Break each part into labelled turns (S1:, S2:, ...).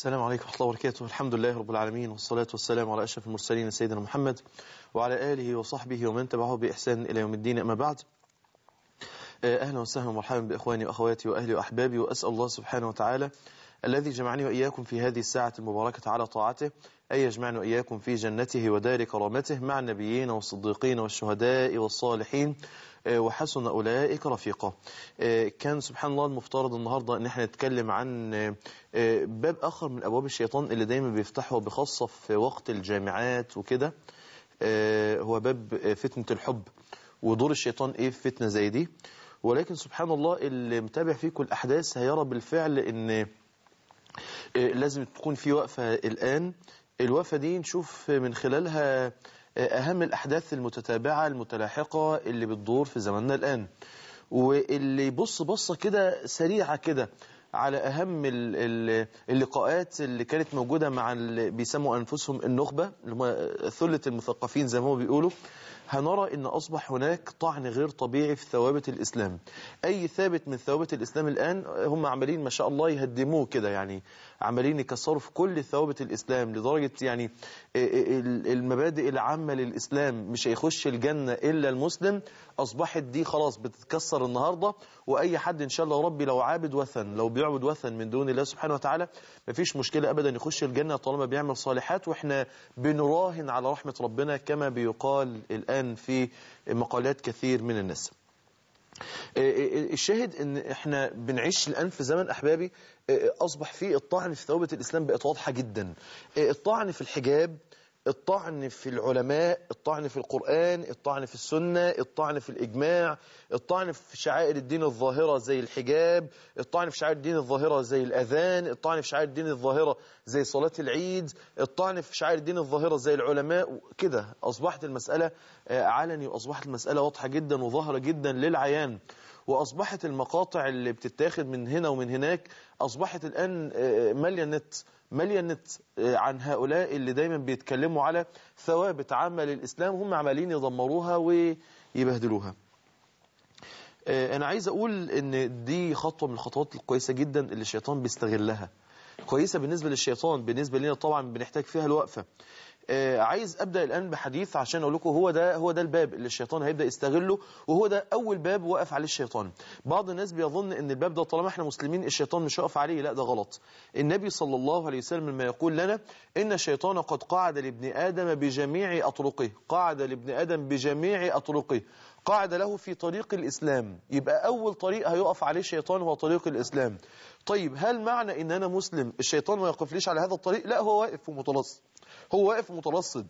S1: السلام عليكم ورحمة الله وبركاته الحمد لله رب العالمين والصلاة والسلام على أشرف المرسلين سيدنا محمد وعلى آله وصحبه ومن تبعه بإحسان إلى يوم الدين أما بعد أهلا وسهلا ومرحبا بإخواني وأخواتي وأهلي وأحبابي وأسأل الله سبحانه وتعالى الذي جمعني وإياكم في هذه الساعة المباركة على طاعته أن يجمعنا وإياكم في جنته ودار كرامته مع النبيين والصديقين والشهداء والصالحين وحسن أولئك رفيقا كان سبحان الله المفترض النهاردة أن احنا نتكلم عن باب آخر من أبواب الشيطان اللي دايما بيفتحه بخاصة في وقت الجامعات وكده هو باب فتنة الحب ودور الشيطان إيه في فتنة زي دي ولكن سبحان الله اللي متابع فيكم الأحداث هيرى بالفعل أن لازم تكون في وقفة الآن الوقفة دي نشوف من خلالها أهم الأحداث المتتابعة المتلاحقة اللي بتدور في زماننا الآن واللي يبص بصة كده سريعة كده على أهم اللقاءات اللي كانت موجودة مع اللي بيسموا أنفسهم النخبة اللي هم ثلة المثقفين زي ما هم بيقولوا هنرى ان اصبح هناك طعن غير طبيعي في ثوابت الاسلام اي ثابت من ثوابت الاسلام الان هم عمالين ما شاء الله يهدموه كده يعني عمالين يكسروا في كل ثوابت الاسلام لدرجة يعني المبادئ العامة للاسلام مش هيخش الجنة الا المسلم اصبحت دي خلاص بتتكسر النهاردة واي حد ان شاء الله ربي لو عابد وثن لو بيعبد وثن من دون الله سبحانه وتعالى مفيش مشكلة ابدا يخش الجنة طالما بيعمل صالحات واحنا بنراهن على رحمة ربنا كما بيقال الان الآن في مقالات كثير من الناس الشاهد ان احنا بنعيش الآن في زمن أحبابي أصبح فيه الطعن في ثوابت الإسلام بقت واضحة جدا الطعن في الحجاب الطعن في العلماء الطعن في القرآن الطعن في السنة الطعن في الإجماع الطعن في شعائر الدين الظاهرة زي الحجاب الطعن في شعائر الدين الظاهرة زي الأذان الطعن في شعائر الدين الظاهرة زي صلاة العيد الطعن في شعائر الدين الظاهرة زي العلماء كده أصبحت المسألة علني وأصبحت المسألة واضحة جدا وظاهرة جدا للعيان وأصبحت المقاطع اللي بتتاخد من هنا ومن هناك أصبحت الآن مالية النت مالية النت عن هؤلاء اللي دايما بيتكلموا على ثوابت عامة للإسلام هم عمالين يدمروها ويبهدلوها أنا عايز أقول إن دي خطوة من الخطوات الكويسة جدا اللي الشيطان بيستغلها كويسة بالنسبة للشيطان بالنسبة لنا طبعا بنحتاج فيها الوقفة آه عايز ابدا الان بحديث عشان اقول لكم هو ده هو ده الباب اللي الشيطان هيبدا يستغله وهو ده اول باب وقف عليه الشيطان بعض الناس بيظن ان الباب ده طالما احنا مسلمين الشيطان مش هيقف عليه لا ده غلط النبي صلى الله عليه وسلم لما يقول لنا ان الشيطان قد قعد لابن ادم بجميع اطرقه قعد لابن ادم بجميع اطرقه قاعد له في طريق الإسلام يبقى أول طريق هيقف عليه الشيطان هو طريق الإسلام طيب هل معنى إن أنا مسلم الشيطان ما يقفليش على هذا الطريق لا هو واقف ومترصد هو واقف مترصد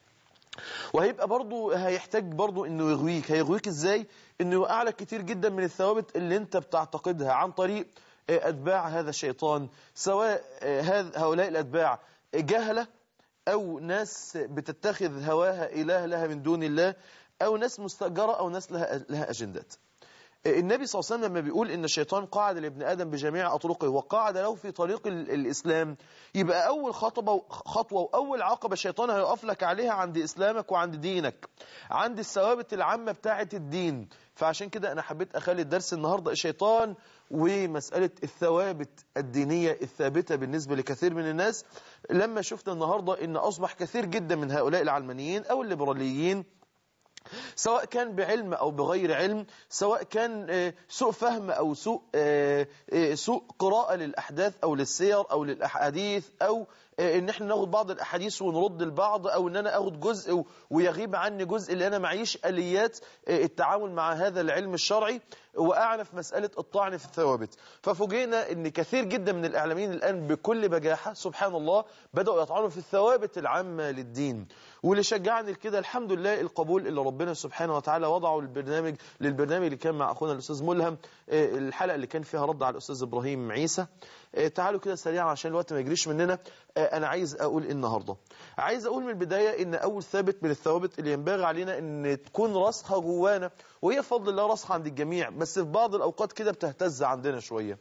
S1: وهيبقى برضو هيحتاج برضو انه يغويك هيغويك ازاي انه يوقع لك كتير جدا من الثوابت اللي انت بتعتقدها عن طريق اتباع هذا الشيطان سواء هؤلاء الاتباع جهلة او ناس بتتخذ هواها اله لها من دون الله أو ناس مستأجرة أو ناس لها, لها أجندات النبي صلى الله عليه وسلم لما بيقول إن الشيطان قاعد لابن آدم بجميع أطرقه وقاعد له في طريق الإسلام يبقى أول خطوة, خطوة وأول عقبة الشيطان هيقف لك عليها عند إسلامك وعند دينك عند الثوابت العامة بتاعة الدين فعشان كده أنا حبيت أخلي الدرس النهاردة الشيطان ومسألة الثوابت الدينية الثابتة بالنسبة لكثير من الناس لما شفنا النهاردة إن أصبح كثير جدا من هؤلاء العلمانيين أو الليبراليين سواء كان بعلم أو بغير علم سواء كان سوء فهم أو سوء سوء قراءة للأحداث أو للسير أو للأحاديث أو ان احنا ناخد بعض الاحاديث ونرد البعض او ان انا اخد جزء ويغيب عني جزء اللي انا معيش اليات التعامل مع هذا العلم الشرعي واعرف مسألة الطعن في الثوابت ففوجئنا ان كثير جدا من الاعلاميين الان بكل بجاحة سبحان الله بدأوا يطعنوا في الثوابت العامة للدين واللي شجعني لكده الحمد لله القبول اللي ربنا سبحانه وتعالى وضعه للبرنامج للبرنامج اللي كان مع اخونا الاستاذ ملهم الحلقة اللي كان فيها رد على الاستاذ ابراهيم عيسى تعالوا كده سريعا عشان الوقت ما يجريش مننا انا عايز اقول النهاردة عايز اقول من البداية ان اول ثابت من الثوابت اللي ينبغي علينا ان تكون راسخة جوانا وهي فضل الله راسخة عند الجميع بس في بعض الاوقات كده بتهتز عندنا شوية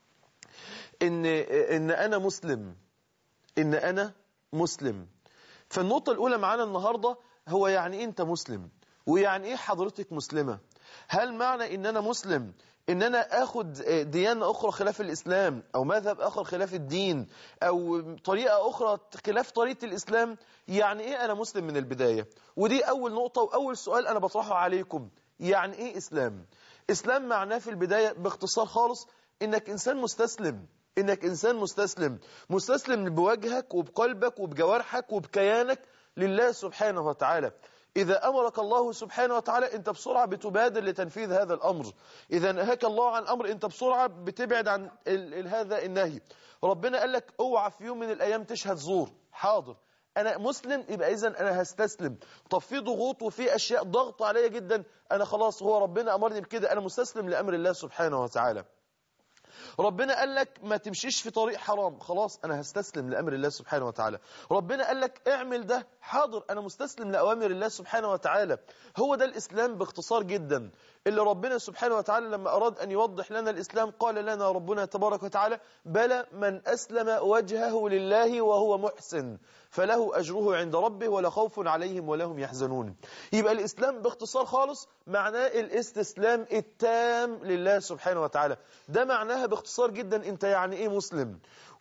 S1: ان ان انا مسلم ان انا مسلم فالنقطة الاولى معانا النهاردة هو يعني إيه انت مسلم ويعني ايه حضرتك مسلمة هل معنى ان انا مسلم ان انا اخد ديانة اخرى خلاف الاسلام او مذهب اخر خلاف الدين او طريقة اخرى خلاف طريقة الاسلام يعني ايه انا مسلم من البداية ودي اول نقطة واول سؤال انا بطرحه عليكم يعني ايه اسلام اسلام معناه في البداية باختصار خالص انك انسان مستسلم انك انسان مستسلم مستسلم بوجهك وبقلبك وبجوارحك وبكيانك لله سبحانه وتعالى إذا أمرك الله سبحانه وتعالى أنت بسرعة بتبادر لتنفيذ هذا الأمر إذا نهاك الله عن أمر أنت بسرعة بتبعد عن ال ال هذا النهي ربنا قال لك اوعى في يوم من الأيام تشهد زور حاضر أنا مسلم يبقى إذا أنا هستسلم طب في ضغوط وفي أشياء ضغط عليا جدا أنا خلاص هو ربنا أمرني بكده أنا مستسلم لأمر الله سبحانه وتعالى ربنا قال لك ما تمشيش في طريق حرام خلاص أنا هستسلم لأمر الله سبحانه وتعالى ربنا قال لك اعمل ده حاضر أنا مستسلم لأوامر الله سبحانه وتعالى هو ده الإسلام باختصار جدا اللي ربنا سبحانه وتعالى لما أراد أن يوضح لنا الإسلام قال لنا ربنا تبارك وتعالى بلى من أسلم وجهه لله وهو محسن فله أجره عند ربه ولا خوف عليهم ولا هم يحزنون يبقى الإسلام باختصار خالص معناه الاستسلام التام لله سبحانه وتعالى ده معناها باختصار جدا أنت يعني إيه مسلم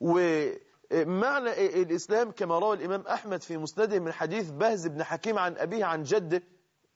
S1: ومعنى الإسلام كما روى الإمام أحمد في مسنده من حديث بهز بن حكيم عن أبيه عن جده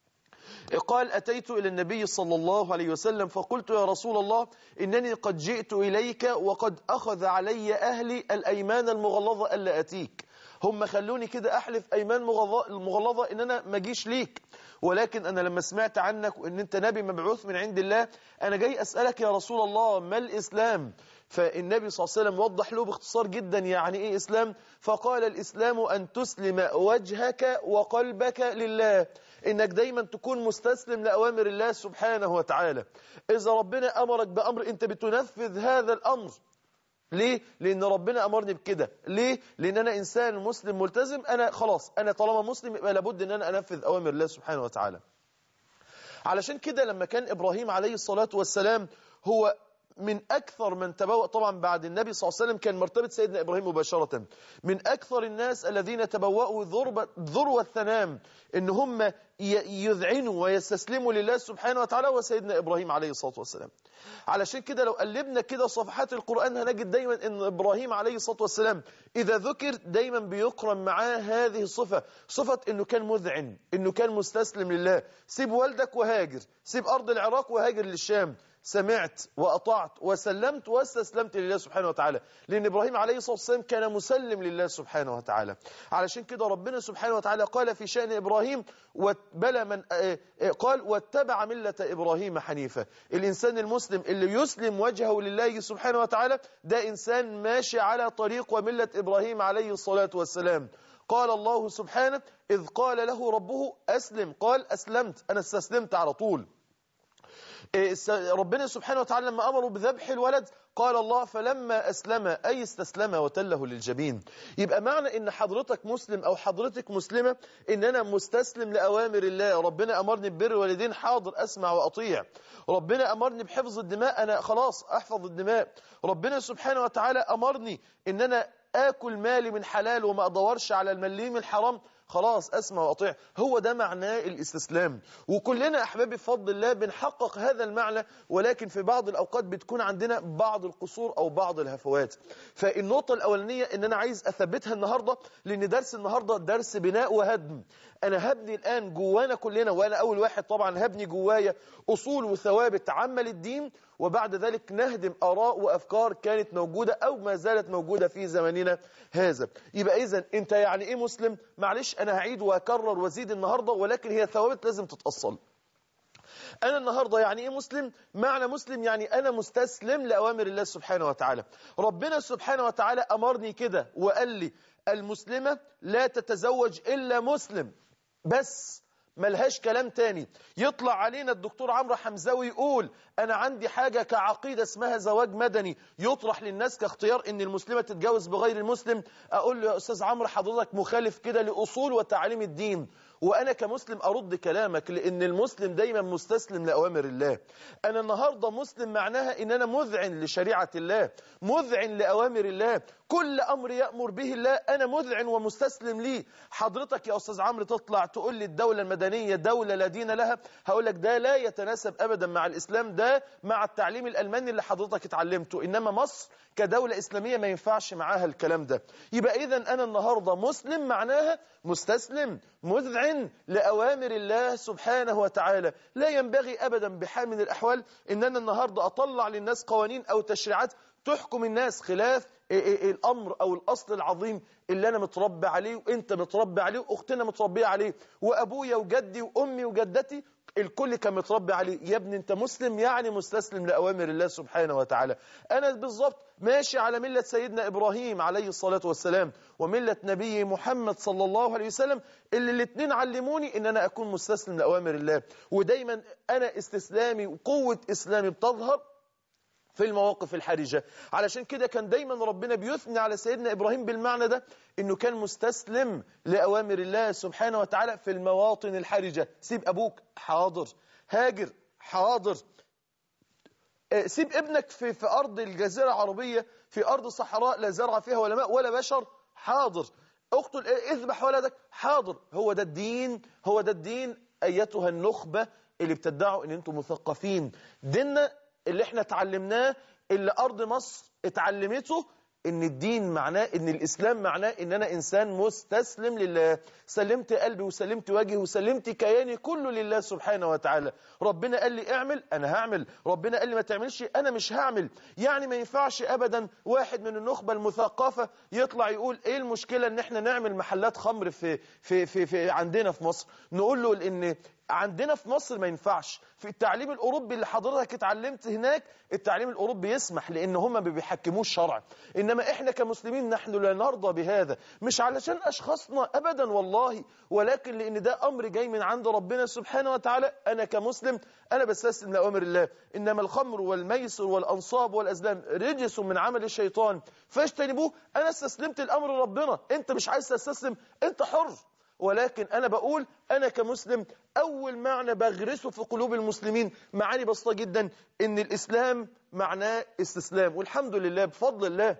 S1: قال أتيت إلى النبي صلى الله عليه وسلم فقلت يا رسول الله إنني قد جئت إليك وقد أخذ علي أهلي الأيمان المغلظة ألا أتيك هم خلوني كده أحلف أيمان مغلظة إن أنا ما جيش ليك ولكن أنا لما سمعت عنك وإن أنت نبي مبعوث من عند الله أنا جاي أسألك يا رسول الله ما الإسلام فالنبي صلى الله عليه وسلم وضح له باختصار جدا يعني إيه إسلام فقال الإسلام أن تسلم وجهك وقلبك لله إنك دايما تكون مستسلم لأوامر الله سبحانه وتعالى إذا ربنا أمرك بأمر أنت بتنفذ هذا الأمر ليه؟ لأن ربنا أمرني بكده ليه؟ لأن أنا إنسان مسلم ملتزم أنا خلاص أنا طالما مسلم يبقى لابد أن أنا أنفذ أوامر الله سبحانه وتعالى علشان كده لما كان إبراهيم عليه الصلاة والسلام هو من أكثر من تبوأ طبعا بعد النبي صلى الله عليه وسلم كان مرتبة سيدنا إبراهيم مباشرة من أكثر الناس الذين تبوأوا ذروة الثنام إن هم يذعنوا ويستسلموا لله سبحانه وتعالى وسيدنا إبراهيم عليه الصلاة والسلام علشان كده لو قلبنا كده صفحات القرآن هنجد دايما إن إبراهيم عليه الصلاة والسلام إذا ذكر دايما بيقرن معاه هذه الصفة صفة إنه كان مذعن إنه كان مستسلم لله سيب والدك وهاجر سيب أرض العراق وهاجر للشام سمعت وأطعت وسلمت واستسلمت لله سبحانه وتعالى لأن إبراهيم عليه الصلاة والسلام كان مسلم لله سبحانه وتعالى علشان كده ربنا سبحانه وتعالى قال في شأن إبراهيم بلى من قال واتبع ملة إبراهيم حنيفة الإنسان المسلم اللي يسلم وجهه لله سبحانه وتعالى ده إنسان ماشي على طريق وملة إبراهيم عليه الصلاة والسلام قال الله سبحانه إذ قال له ربه أسلم قال أسلمت أنا استسلمت على طول ربنا سبحانه وتعالى لما أمروا بذبح الولد قال الله فلما أسلم أي استسلم وتله للجبين يبقى معنى إن حضرتك مسلم أو حضرتك مسلمة إن أنا مستسلم لأوامر الله ربنا أمرني ببر والدين حاضر أسمع وأطيع ربنا أمرني بحفظ الدماء أنا خلاص أحفظ الدماء ربنا سبحانه وتعالى أمرني إن أنا آكل مالي من حلال وما أدورش على المليم الحرام خلاص أسمع وأطيع هو ده معناه الاستسلام وكلنا أحبابي بفضل الله بنحقق هذا المعنى ولكن في بعض الأوقات بتكون عندنا بعض القصور أو بعض الهفوات فالنقطة الأولانية إن أنا عايز أثبتها النهاردة لأن درس النهاردة درس بناء وهدم أنا هبني الآن جوانا كلنا وأنا أول واحد طبعا هبني جوايا أصول وثوابت عامة للدين وبعد ذلك نهدم آراء وأفكار كانت موجودة أو ما زالت موجودة في زماننا هذا يبقى إذا أنت يعني إيه مسلم معلش أنا هعيد وأكرر وزيد النهاردة ولكن هي ثوابت لازم تتأصل أنا النهاردة يعني إيه مسلم؟ معنى مسلم يعني أنا مستسلم لأوامر الله سبحانه وتعالى ربنا سبحانه وتعالى أمرني كده وقال لي المسلمة لا تتزوج إلا مسلم بس ملهاش كلام تاني يطلع علينا الدكتور عمرو حمزاوي يقول أنا عندي حاجة كعقيدة اسمها زواج مدني يطرح للناس كاختيار إن المسلمة تتجوز بغير المسلم أقول له يا أستاذ عمرو حضرتك مخالف كده لأصول وتعليم الدين وأنا كمسلم أرد كلامك لأن المسلم دايما مستسلم لأوامر الله أنا النهاردة مسلم معناها إن أنا مذعن لشريعة الله مذعن لأوامر الله كل أمر يأمر به الله أنا مذعن ومستسلم ليه حضرتك يا أستاذ عمرو تطلع تقول لي الدولة المدنية دولة لا دين لها هقول لك ده لا يتناسب أبدا مع الإسلام ده مع التعليم الألماني اللي حضرتك اتعلمته إنما مصر كدولة إسلامية ما ينفعش معاها الكلام ده يبقى إذا أنا النهاردة مسلم معناها مستسلم مذعن لأوامر الله سبحانه وتعالى لا ينبغي أبدا بحال من الأحوال إن أنا النهاردة أطلع للناس قوانين أو تشريعات تحكم الناس خلاف الأمر أو الأصل العظيم اللي أنا متربى عليه وإنت متربى عليه وأختنا متربية عليه وأبويا وجدي وأمي وجدتي الكل كان متربي عليه يا ابني انت مسلم يعني مستسلم لأوامر الله سبحانه وتعالى أنا بالظبط ماشي على ملة سيدنا إبراهيم عليه الصلاة والسلام وملة نبي محمد صلى الله عليه وسلم اللي الاثنين علموني ان انا اكون مستسلم لأوامر الله ودايما انا استسلامي وقوة اسلامي بتظهر في المواقف الحرجة علشان كده كان دايما ربنا بيثني على سيدنا إبراهيم بالمعنى ده إنه كان مستسلم لأوامر الله سبحانه وتعالى في المواطن الحرجة سيب أبوك حاضر هاجر حاضر سيب ابنك في, في أرض الجزيرة العربية في أرض صحراء لا زرع فيها ولا ماء ولا بشر حاضر اقتل اذبح ولدك حاضر هو ده الدين هو ده الدين أيتها النخبة اللي بتدعوا ان انتم مثقفين ديننا اللي احنا اتعلمناه اللي أرض مصر اتعلمته ان الدين معناه ان الاسلام معناه ان انا انسان مستسلم لله سلمت قلبي وسلمت وجهي وسلمت كياني كله لله سبحانه وتعالى ربنا قال لي اعمل انا هعمل ربنا قال لي ما تعملش انا مش هعمل يعني ما ينفعش ابدا واحد من النخبه المثقفه يطلع يقول ايه المشكله ان احنا نعمل محلات خمر في في في, في عندنا في مصر نقول له ان عندنا في مصر ما ينفعش في التعليم الأوروبي اللي حضرتك اتعلمت هناك التعليم الأوروبي يسمح لأن هم ما بيحكموش شرع إنما إحنا كمسلمين نحن لا نرضى بهذا مش علشان أشخاصنا أبدا والله ولكن لأن ده أمر جاي من عند ربنا سبحانه وتعالى أنا كمسلم أنا بستسلم لأوامر الله إنما الخمر والميسر والأنصاب والأزلام رجس من عمل الشيطان فاجتنبوه أنا استسلمت الأمر ربنا أنت مش عايز تستسلم أنت حر ولكن أنا بقول أنا كمسلم أول معنى بغرسه في قلوب المسلمين معاني بسيطة جدا إن الإسلام معناه استسلام والحمد لله بفضل الله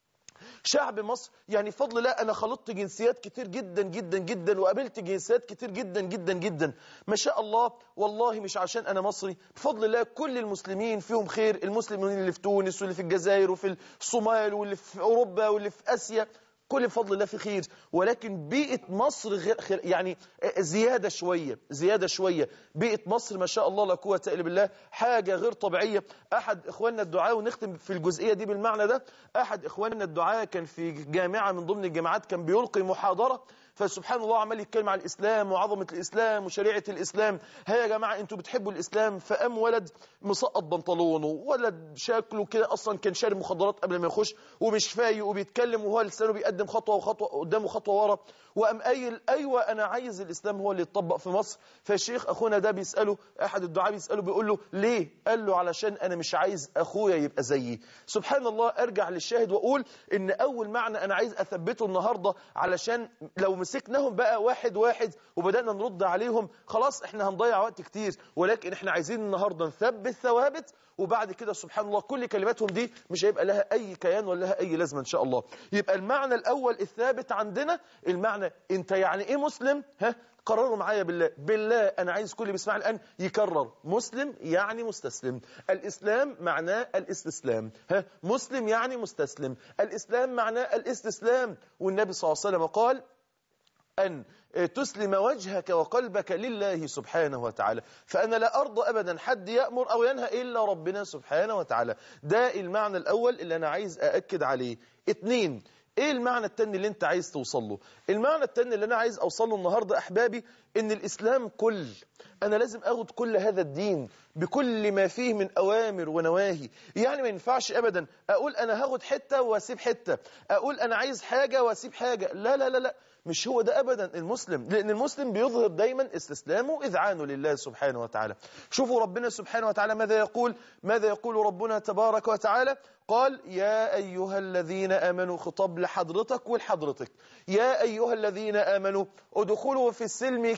S1: شعب مصر يعني فضل الله أنا خلطت جنسيات كتير جدا جدا جدا وقابلت جنسيات كتير جدا جدا جدا ما شاء الله والله مش عشان أنا مصري بفضل الله كل المسلمين فيهم خير المسلمين اللي في تونس واللي في الجزائر وفي الصومال واللي في أوروبا واللي في آسيا كل بفضل الله في خير ولكن بيئة مصر غير خير يعني زيادة شوية زيادة شوية بيئة مصر ما شاء الله لا قوة إلا بالله حاجة غير طبيعية أحد إخواننا الدعاء ونختم في الجزئية دي بالمعنى ده أحد إخواننا الدعاء كان في جامعة من ضمن الجامعات كان بيلقي محاضرة فسبحان الله عمال يتكلم عن الإسلام وعظمة الإسلام وشريعة الإسلام ها يا جماعة أنتوا بتحبوا الإسلام فقام ولد مسقط بنطلونه ولد شكله كده أصلا كان شارب مخدرات قبل ما يخش ومش فايق وبيتكلم وهو لسانه بيقدم خطوة وخطوة قدامه خطوة ورا وقام قايل أيوة أنا عايز الإسلام هو اللي يتطبق في مصر فالشيخ أخونا ده بيسأله أحد الدعاء بيسأله بيقول له ليه قال له علشان أنا مش عايز أخويا يبقى زيي سبحان الله أرجع للشاهد وأقول إن أول معنى أنا عايز أثبته النهاردة علشان لو مسكناهم بقى واحد واحد وبدأنا نرد عليهم خلاص احنا هنضيع وقت كتير ولكن احنا عايزين النهاردة نثبت ثوابت وبعد كده سبحان الله كل كلماتهم دي مش هيبقى لها أي كيان ولا لها أي لازمة إن شاء الله يبقى المعنى الأول الثابت عندنا المعنى أنت يعني إيه مسلم ها قرروا معايا بالله بالله أنا عايز كل بيسمعني الآن يكرر مسلم يعني مستسلم الإسلام معناه الاستسلام ها مسلم يعني مستسلم الإسلام معناه الاستسلام والنبي صلى الله عليه وسلم قال أن تسلم وجهك وقلبك لله سبحانه وتعالى فأنا لا أرضى أبدا حد يأمر أو ينهى إلا ربنا سبحانه وتعالى ده المعنى الأول اللي أنا عايز أأكد عليه اتنين ايه المعنى التاني اللي انت عايز توصل له المعنى التاني اللي انا عايز اوصل له النهاردة احبابي ان الاسلام كل انا لازم اخد كل هذا الدين بكل ما فيه من اوامر ونواهي يعني ما ينفعش ابدا اقول انا هاخد حتة واسيب حتة اقول انا عايز حاجة واسيب حاجة لا لا لا لا مش هو ده ابدا المسلم لان المسلم بيظهر دايما استسلامه واذعانه لله سبحانه وتعالى شوفوا ربنا سبحانه وتعالى ماذا يقول ماذا يقول ربنا تبارك وتعالى قال يا ايها الذين امنوا خطاب لحضرتك ولحضرتك يا ايها الذين امنوا ادخلوا في السلم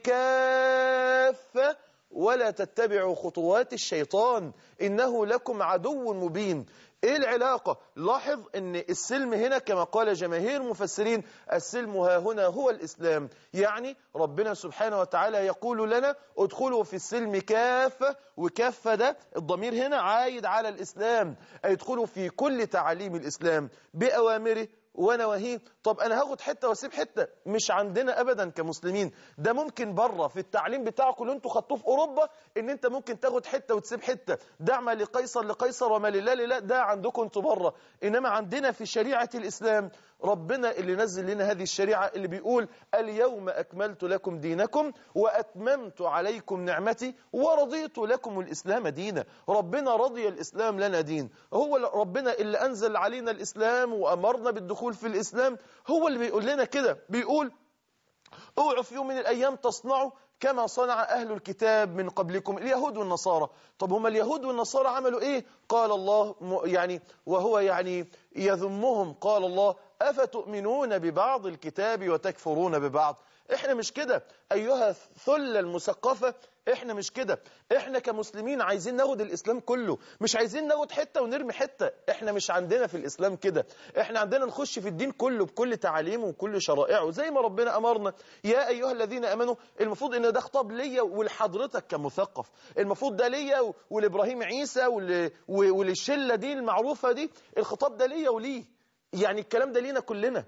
S1: كافه ولا تتبعوا خطوات الشيطان إنه لكم عدو مبين إيه العلاقة؟ لاحظ أن السلم هنا كما قال جماهير المفسرين السلم ها هنا هو الإسلام يعني ربنا سبحانه وتعالى يقول لنا ادخلوا في السلم كافة وكافة ده الضمير هنا عايد على الإسلام ادخلوا في كل تعاليم الإسلام بأوامره ونواهيه طب انا هاخد حته واسيب حته مش عندنا ابدا كمسلمين ده ممكن بره في التعليم بتاعكم اللي انتوا خدتوه في اوروبا ان انت ممكن تاخد حته وتسيب حته دع ما لقيصر لقيصر وما لله لله ده عندكم انتوا بره انما عندنا في شريعه الاسلام ربنا اللي نزل لنا هذه الشريعه اللي بيقول اليوم اكملت لكم دينكم واتممت عليكم نعمتي ورضيت لكم الاسلام دينا ربنا رضي الاسلام لنا دين هو ربنا اللي انزل علينا الاسلام وامرنا بالدخول في الاسلام هو اللي بيقول لنا كده بيقول اوعوا في يوم من الايام تصنعوا كما صنع أهل الكتاب من قبلكم اليهود والنصارى طب هم اليهود والنصارى عملوا إيه قال الله يعني وهو يعني يذمهم قال الله أفتؤمنون ببعض الكتاب وتكفرون ببعض احنا مش كده ايها الثله المثقفه احنا مش كده احنا كمسلمين عايزين ناخد الاسلام كله مش عايزين ناخد حته ونرمي حته احنا مش عندنا في الاسلام كده احنا عندنا نخش في الدين كله بكل تعاليمه وكل شرائعه زي ما ربنا امرنا يا ايها الذين امنوا المفروض ان ده خطاب ليا ولحضرتك كمثقف المفروض ده ليا ولابراهيم عيسى ول- وللشله دي المعروفه دي الخطاب ده ليا وليه يعني الكلام ده لينا كلنا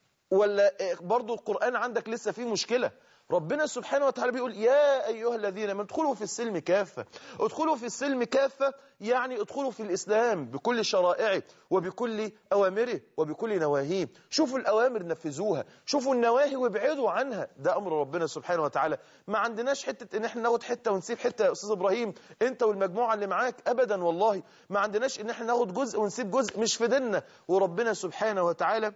S1: ولا برضو القرآن عندك لسه فيه مشكلة ربنا سبحانه وتعالى بيقول يا أيها الذين من ادخلوا في السلم كافة ادخلوا في السلم كافة يعني ادخلوا في الإسلام بكل شرائعه وبكل أوامره وبكل نواهيه شوفوا الأوامر نفذوها شوفوا النواهي وابعدوا عنها ده أمر ربنا سبحانه وتعالى ما عندناش حتة إن احنا ناخد حتة ونسيب حتة يا أستاذ إبراهيم أنت والمجموعة اللي معاك أبدا والله ما عندناش إن احنا ناخد جزء ونسيب جزء مش في ديننا وربنا سبحانه وتعالى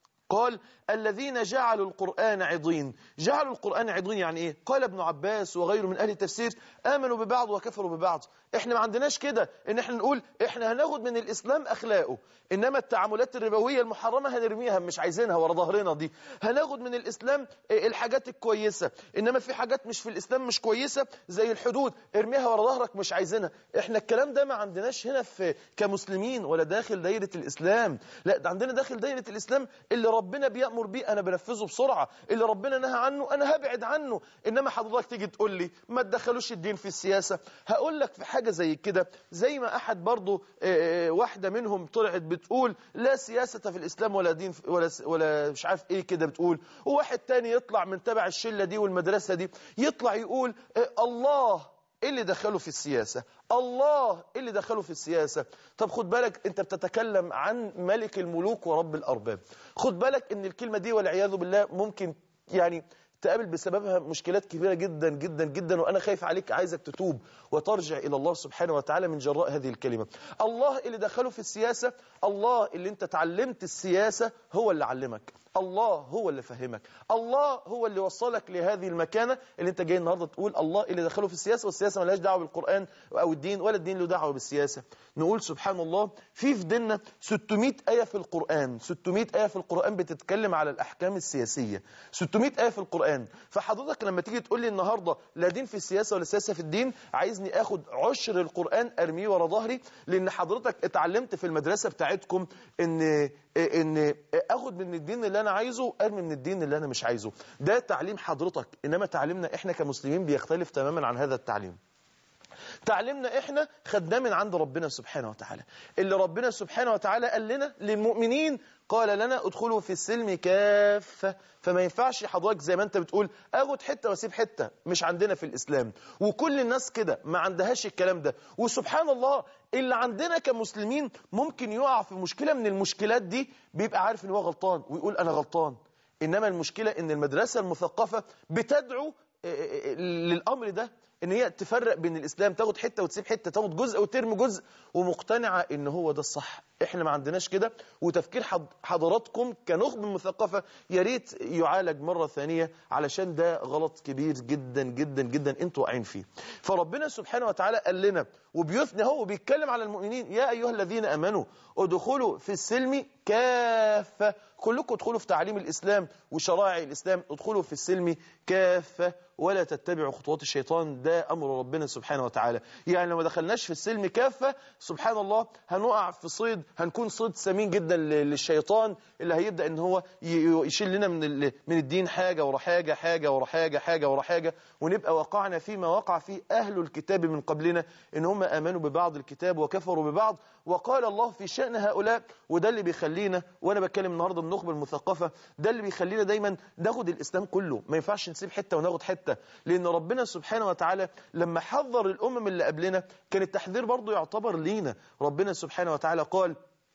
S1: قال الذين جعلوا القرآن عضين جعلوا القرآن عضين يعني ايه قال ابن عباس وغيره من أهل التفسير آمنوا ببعض وكفروا ببعض احنا ما عندناش كده ان احنا نقول احنا هناخد من الإسلام أخلاقه إنما التعاملات الربوية المحرمة هنرميها مش عايزينها ورا ظهرنا دي هناخد من الإسلام الحاجات الكويسة إنما في حاجات مش في الإسلام مش كويسة زي الحدود ارميها ورا ظهرك مش عايزينها احنا الكلام ده ما عندناش هنا في كمسلمين ولا داخل دايرة الإسلام لا ده عندنا داخل دايرة الإسلام اللي ربنا بيأمر بيه أنا بنفذه بسرعة اللي ربنا نهى عنه أنا هبعد عنه إنما حضرتك تيجي تقول لي ما تدخلوش الدين في السياسة هقول لك في حاجة زي كده زي ما أحد برضو آه، واحدة منهم طلعت بتقول لا سياسة في الإسلام ولا دين في- ولا س- ولا مش عارف إيه كده بتقول وواحد تاني يطلع من تبع الشلة دي والمدرسة دي يطلع يقول آه، الله ايه اللي دخله في السياسة الله ايه اللي دخله في السياسة طب خد بالك انت بتتكلم عن ملك الملوك ورب الارباب خد بالك ان الكلمة دي والعياذ بالله ممكن يعني تقابل بسببها مشكلات كبيرة جدا جدا جدا وأنا خايف عليك عايزك تتوب وترجع إلى الله سبحانه وتعالى من جراء هذه الكلمة الله اللي دخله في السياسة الله اللي انت تعلمت السياسة هو اللي علمك الله هو اللي فهمك الله هو اللي وصلك لهذه المكانة اللي انت جاي النهاردة تقول الله اللي دخله في السياسة والسياسة ملهاش دعوة بالقرآن أو الدين ولا الدين له دعوة بالسياسة نقول سبحان الله في في ديننا 600 آية في القرآن 600 آية في القرآن بتتكلم على الأحكام السياسية 600 آية في القرآن فحضرتك لما تيجي تقول لي النهاردة لا دين في السياسة ولا سياسة في الدين عايزني اخد عشر القرآن ارميه ورا ظهري لان حضرتك اتعلمت في المدرسة بتاعتكم ان ان اخد من الدين اللي انا عايزه ارمي من الدين اللي انا مش عايزه ده تعليم حضرتك انما تعليمنا احنا كمسلمين بيختلف تماما عن هذا التعليم تعلمنا احنا خدناه من عند ربنا سبحانه وتعالى اللي ربنا سبحانه وتعالى قال لنا للمؤمنين قال لنا ادخلوا في السلم كافة فما ينفعش حضرتك زي ما انت بتقول اخد حتة واسيب حتة مش عندنا في الاسلام وكل الناس كده ما عندهاش الكلام ده وسبحان الله اللي عندنا كمسلمين ممكن يقع في مشكلة من المشكلات دي بيبقى عارف ان هو غلطان ويقول انا غلطان انما المشكلة ان المدرسة المثقفة بتدعو للامر ده ان هي تفرق بين الاسلام تاخد حته وتسيب حته تاخد جزء وترمي جزء ومقتنعه ان هو ده الصح احنا ما عندناش كده وتفكير حض- حضراتكم كنخبه مثقفه يا ريت يعالج مره ثانيه علشان ده غلط كبير جدا جدا جدا انتوا واقعين فيه فربنا سبحانه وتعالى قال لنا وبيثني هو وبيتكلم على المؤمنين يا ايها الذين امنوا ادخلوا في السلم كافه كلكم ادخلوا في تعليم الاسلام وشرائع الاسلام ادخلوا في السلم كافه ولا تتبعوا خطوات الشيطان ده امر ربنا سبحانه وتعالى يعني لو ما دخلناش في السلم كافه سبحان الله هنقع في صيد هنكون صيد سمين جدا ل- للشيطان اللي هيبدا ان هو ي- يشيل لنا من ال- من الدين حاجه ورا حاجه حاجه ورا حاجه حاجه ورا حاجه ونبقى وقعنا فيما وقع فيه اهل الكتاب من قبلنا ان هم امنوا ببعض الكتاب وكفروا ببعض وقال الله في شان هؤلاء وده اللي بيخلينا وانا بتكلم النهارده النخبه المثقفه ده اللي بيخلينا دايما ناخد الاسلام كله ما ينفعش نسيب حته وناخد حته لان ربنا سبحانه وتعالى لما حذر الامم اللي قبلنا كان التحذير برضه يعتبر لينا ربنا سبحانه وتعالى قال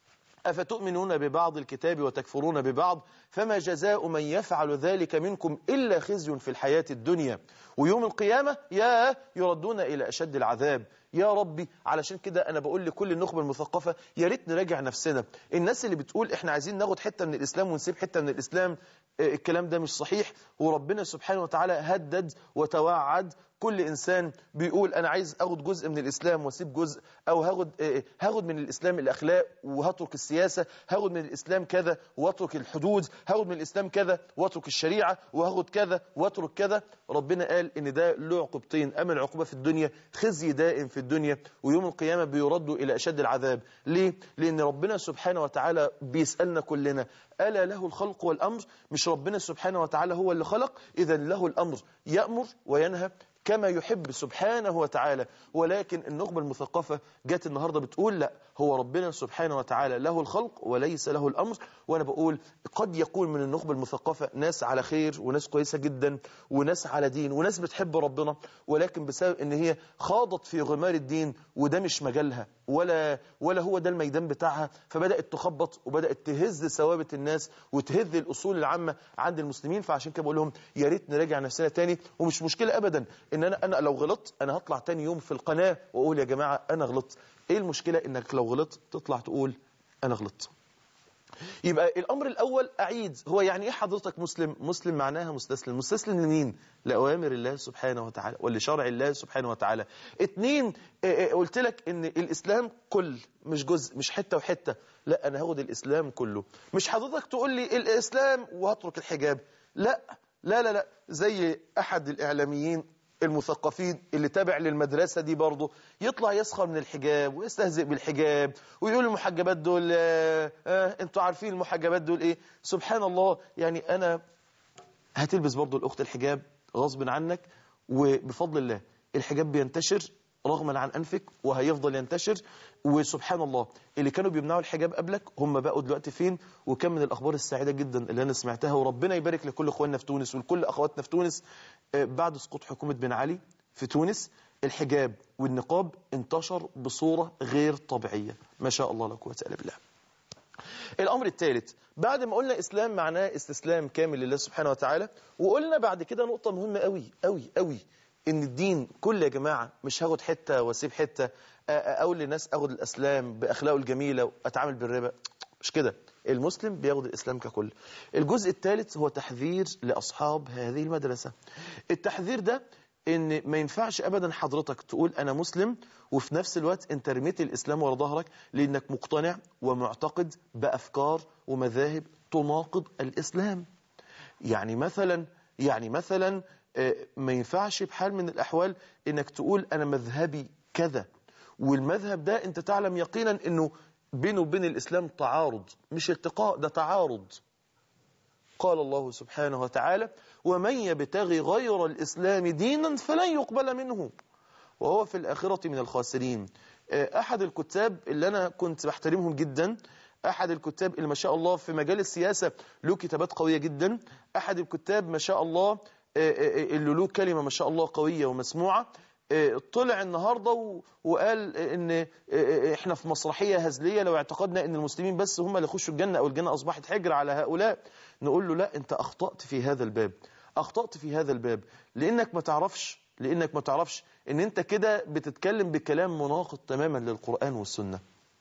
S1: أفتؤمنون ببعض الكتاب وتكفرون ببعض فما جزاء من يفعل ذلك منكم إلا خزي في الحياة الدنيا ويوم القيامة يا يردون إلى أشد العذاب يا ربي علشان كده أنا بقول لكل النخبة المثقفة يا ريت نراجع نفسنا الناس اللي بتقول إحنا عايزين ناخد حتة من الإسلام ونسيب حتة من الإسلام آه، الكلام ده مش صحيح وربنا سبحانه وتعالى هدد وتوعد كل انسان بيقول انا عايز اخد جزء من الاسلام واسيب جزء او هاخد آه، هاخد من الاسلام الاخلاق وهترك السياسه هاخد من الاسلام كذا واترك الحدود هاخد من الاسلام كذا واترك الشريعه وهاخد كذا واترك كذا ربنا قال ان ده له عقوبتين اما العقوبه في الدنيا خزي دائم في الدنيا ويوم القيامه بيردوا الى اشد العذاب ليه لان ربنا سبحانه وتعالى بيسالنا كلنا الا له الخلق والامر مش ربنا سبحانه وتعالى هو اللي خلق اذا له الامر يامر وينهى كما يحب سبحانه وتعالى ولكن النخبة المثقفة جت النهاردة بتقول لا هو ربنا سبحانه وتعالى له الخلق وليس له الأمر وأنا بقول قد يكون من النخبة المثقفة ناس على خير وناس كويسة جدا وناس على دين وناس بتحب ربنا ولكن بسبب ان هي خاضت في غمار الدين وده مش مجالها ولا ولا هو ده الميدان بتاعها فبدأت تخبط وبدأت تهز ثوابت الناس وتهز الأصول العامة عند المسلمين فعشان كده بقول لهم يا ريت نراجع نفسنا تاني ومش مشكلة أبدا ان انا انا لو غلطت انا هطلع تاني يوم في القناة واقول يا جماعة انا غلطت ايه المشكلة انك لو غلطت تطلع تقول انا غلطت يبقى الامر الاول اعيد هو يعني ايه حضرتك مسلم مسلم معناها مستسلم مستسلم لمين لاوامر الله سبحانه وتعالى ولشرع الله سبحانه وتعالى اتنين اه، اه، قلت لك ان الاسلام كل مش جزء مش حته وحته لا انا هاخد الاسلام كله مش حضرتك تقول لي الاسلام وهترك الحجاب لا لا لا لا زي احد الاعلاميين المثقفين اللي تابع للمدرسة دي برضه يطلع يسخر من الحجاب ويستهزئ بالحجاب ويقول المحجبات دول آه آه انتوا عارفين المحجبات دول ايه سبحان الله يعني انا هتلبس برضه الاخت الحجاب غصب عنك وبفضل الله الحجاب بينتشر رغما عن انفك وهيفضل ينتشر وسبحان الله اللي كانوا بيمنعوا الحجاب قبلك هم بقوا دلوقتي فين وكم من الاخبار السعيده جدا اللي انا سمعتها وربنا يبارك لكل اخواننا في تونس ولكل اخواتنا في تونس آه، بعد سقوط حكومه بن علي في تونس الحجاب والنقاب انتشر بصوره غير طبيعيه ما شاء الله لا قوه الا بالله الأمر الثالث بعد ما قلنا إسلام معناه استسلام كامل لله سبحانه وتعالى وقلنا بعد كده نقطة مهمة قوي قوي قوي إن الدين كل يا جماعة مش هاخد حتة واسيب حتة أ- أ- أقول للناس أخد الإسلام بأخلاقه الجميلة وأتعامل بالربا مش كده المسلم بياخد الإسلام ككل الجزء الثالث هو تحذير لأصحاب هذه المدرسة التحذير ده ان ما ينفعش ابدا حضرتك تقول انا مسلم وفي نفس الوقت انت رميت الاسلام ورا ظهرك لانك مقتنع ومعتقد بافكار ومذاهب تناقض الاسلام يعني مثلا يعني مثلا آه، ما ينفعش بحال من الاحوال انك تقول انا مذهبي كذا والمذهب ده انت تعلم يقينا انه بينه وبين الاسلام تعارض مش ارتقاء ده تعارض قال الله سبحانه وتعالى ومن يبتغي غير الإسلام دينا فلن يقبل منه وهو في الآخرة من الخاسرين آه، أحد الكتاب اللي أنا كنت بحترمهم جدا أحد الكتاب اللي ما شاء الله في مجال السياسة له كتابات قوية جدا أحد الكتاب ما شاء الله آه، آه، اللي له كلمة ما شاء الله قوية ومسموعة آه، طلع النهاردة و- وقال ان آه، آه، احنا في مسرحية هزلية لو اعتقدنا ان المسلمين بس هم اللي يخشوا الجنة او الجنة اصبحت حجر على هؤلاء نقول له لا انت اخطأت في هذا الباب اخطأت في هذا الباب لانك ما تعرفش لانك ما تعرفش ان انت كده بتتكلم بكلام مناقض تماما للقرآن والسنة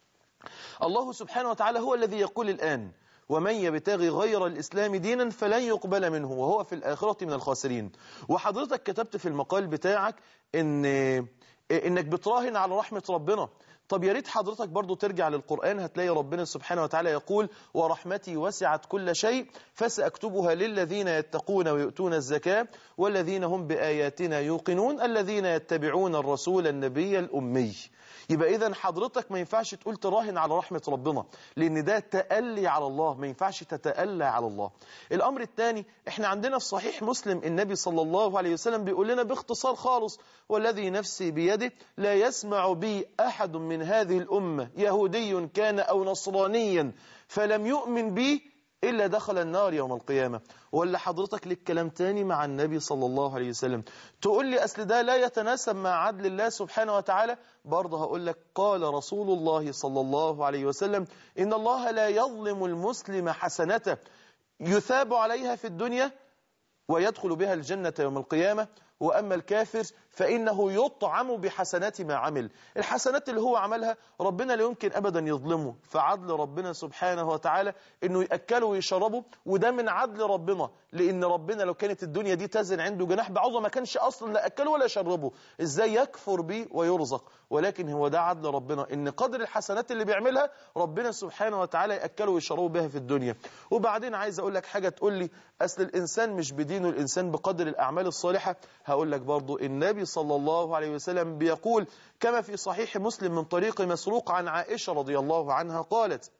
S1: الله سبحانه وتعالى هو الذي يقول الآن ومن يبتغي غير الإسلام دينا فلن يقبل منه وهو في الآخرة من الخاسرين وحضرتك كتبت في المقال بتاعك إن إنك بتراهن على رحمة ربنا طب يا ريت حضرتك برضو ترجع للقرآن هتلاقي ربنا سبحانه وتعالى يقول ورحمتي وسعت كل شيء فسأكتبها للذين يتقون ويؤتون الزكاة والذين هم بآياتنا يوقنون الذين يتبعون الرسول النبي الأمي يبقى إذا حضرتك ما ينفعش تقول تراهن على رحمة ربنا لأن ده تألي على الله ما ينفعش تتألى على الله الأمر الثاني احنا عندنا في صحيح مسلم النبي صلى الله عليه وسلم بيقول لنا باختصار خالص والذي نفسي بيده لا يسمع بي أحد من هذه الأمة يهودي كان أو نصرانيا فلم يؤمن بي إلا دخل النار يوم القيامة ولا حضرتك لك كلام تاني مع النبي صلى الله عليه وسلم تقول لي أصل ده لا يتناسب مع عدل الله سبحانه وتعالى برضه هقول لك قال رسول الله صلى الله عليه وسلم إن الله لا يظلم المسلم حسنته يثاب عليها في الدنيا ويدخل بها الجنة يوم القيامة وأما الكافر فإنه يطعم بحسنات ما عمل الحسنات اللي هو عملها ربنا لا يمكن أبدا يظلمه فعدل ربنا سبحانه وتعالى أنه يأكله ويشربه وده من عدل ربنا لأن ربنا لو كانت الدنيا دي تزن عنده جناح بعوضة ما كانش أصلا لا أكله ولا شربه إزاي يكفر به ويرزق ولكن هو ده عدل ربنا إن قدر الحسنات اللي بيعملها ربنا سبحانه وتعالى يأكله ويشربه بها في الدنيا وبعدين عايز أقول لك حاجة تقول لي أصل الإنسان مش بدينه الإنسان بقدر الأعمال الصالحة هقول لك برضو النبي صلى الله عليه وسلم بيقول كما في صحيح مسلم من طريق مسروق عن عائشة رضي الله عنها قالت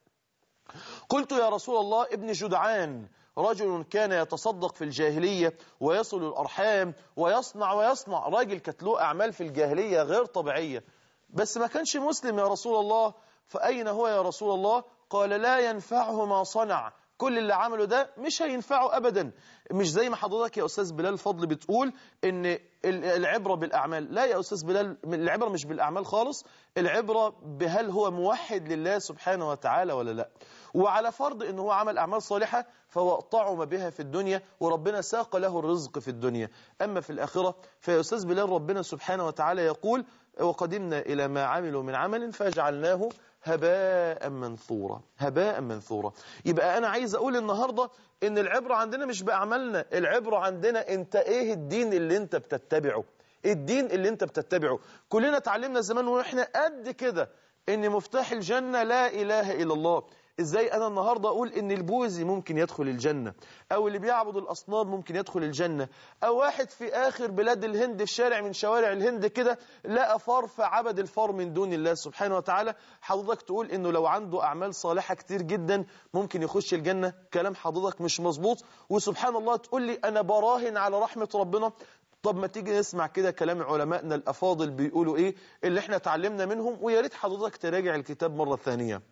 S1: قلت يا رسول الله ابن جدعان رجل كان يتصدق في الجاهلية ويصل الأرحام ويصنع ويصنع راجل كانت له أعمال في الجاهلية غير طبيعية بس ما كانش مسلم يا رسول الله فأين هو يا رسول الله قال لا ينفعه ما صنع كل اللي عمله ده مش هينفعه أبدا مش زي ما حضرتك يا أستاذ بلال فضل بتقول إن العبرة بالأعمال لا يا أستاذ بلال العبرة مش بالأعمال خالص العبرة بهل هو موحد لله سبحانه وتعالى ولا لا وعلى فرض إن هو عمل أعمال صالحة فهو طعم بها في الدنيا وربنا ساق له الرزق في الدنيا أما في الآخرة فيا أستاذ بلال ربنا سبحانه وتعالى يقول وقدمنا إلى ما عملوا من عمل فجعلناه هباء منثورا هباء منثورا يبقى أنا عايز أقول النهاردة إن العبرة عندنا مش بأعمالنا العبرة عندنا أنت إيه الدين اللي أنت بتتبعه الدين اللي أنت بتتبعه كلنا اتعلمنا زمان وإحنا قد كده إن مفتاح الجنة لا إله إلا الله ازاي انا النهاردة اقول ان البوذي ممكن يدخل الجنة او اللي بيعبد الاصنام ممكن يدخل الجنة او واحد في اخر بلاد الهند في شارع من شوارع الهند كده لقى فار فعبد الفار من دون الله سبحانه وتعالى حضرتك تقول انه لو عنده اعمال صالحة كتير جدا ممكن يخش الجنة كلام حضرتك مش مظبوط وسبحان الله تقول لي انا براهن على رحمة ربنا طب ما تيجي نسمع كده كلام علمائنا الافاضل بيقولوا ايه اللي احنا اتعلمنا منهم ويا ريت حضرتك تراجع الكتاب مرة ثانية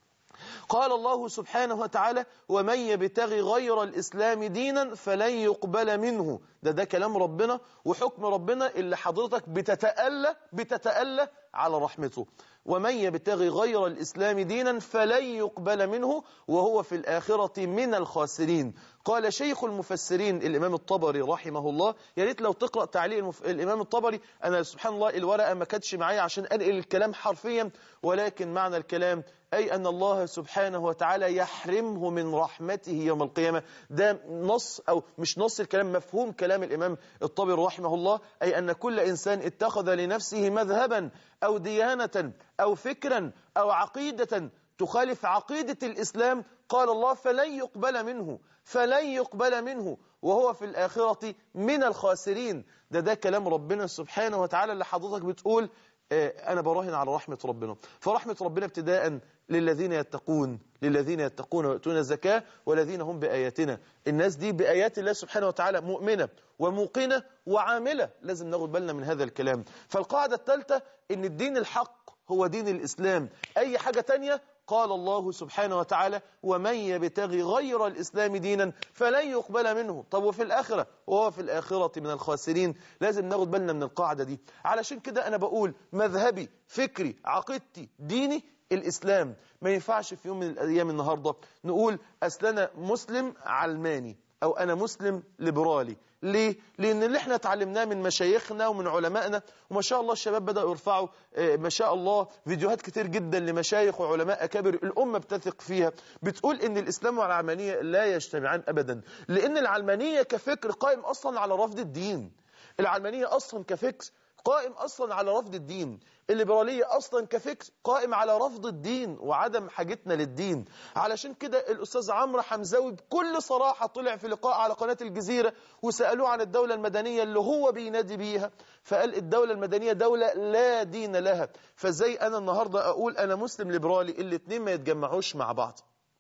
S1: قال الله سبحانه وتعالى ومن يبتغي غير الإسلام دينا فلن يقبل منه ده ده كلام ربنا وحكم ربنا اللي حضرتك بتتألى بتتألى على رحمته ومن يبتغي غير الإسلام دينا فلن يقبل منه وهو في الآخرة من الخاسرين قال شيخ المفسرين الإمام الطبري رحمه الله يا ريت لو تقرأ تعليق المف... الإمام الطبري أنا سبحان الله الورقة ما كانتش معايا عشان أنقل الكلام حرفيا ولكن معنى الكلام أي أن الله سبحانه وتعالى يحرمه من رحمته يوم القيامة ده نص أو مش نص الكلام مفهوم كلام الإمام الطبري رحمه الله أي أن كل إنسان اتخذ لنفسه مذهبا أو ديانة أو فكرا أو عقيدة تخالف عقيدة الإسلام قال الله فلن يقبل منه فلن يقبل منه وهو في الآخرة من الخاسرين ده ده كلام ربنا سبحانه وتعالى اللي حضرتك بتقول أنا براهن على رحمة ربنا فرحمة ربنا ابتداء للذين يتقون للذين يتقون ويؤتون الزكاة والذين هم بآياتنا الناس دي بآيات الله سبحانه وتعالى مؤمنة وموقنة وعاملة لازم ناخد بالنا من هذا الكلام فالقاعدة الثالثة ان الدين الحق هو دين الإسلام أي حاجة تانية قال الله سبحانه وتعالى ومن يبتغي غير الإسلام دينا فلن يقبل منه طب وفي الآخرة وهو في الآخرة من الخاسرين لازم ناخد بالنا من القاعدة دي علشان كده أنا بقول مذهبي فكري عقيدتي ديني الإسلام ما ينفعش في يوم من الأيام النهاردة نقول أصل أنا مسلم علماني او انا مسلم ليبرالي ليه لان اللي احنا اتعلمناه من مشايخنا ومن علمائنا وما شاء الله الشباب بداوا يرفعوا آه، ما شاء الله فيديوهات كتير جدا لمشايخ وعلماء اكابر الامه بتثق فيها بتقول ان الاسلام والعلمانيه لا يجتمعان ابدا لان العلمانيه كفكر قائم اصلا على رفض الدين العلمانيه اصلا كفكر قائم اصلا على رفض الدين الليبراليه اصلا كفكر قائم على رفض الدين وعدم حاجتنا للدين علشان كده الاستاذ عمرو حمزاوي بكل صراحه طلع في لقاء على قناه الجزيره وسالوه عن الدوله المدنيه اللي هو بينادي بيها فقال الدوله المدنيه دوله لا دين لها فازاي انا النهارده اقول انا مسلم ليبرالي الاثنين ما يتجمعوش مع بعض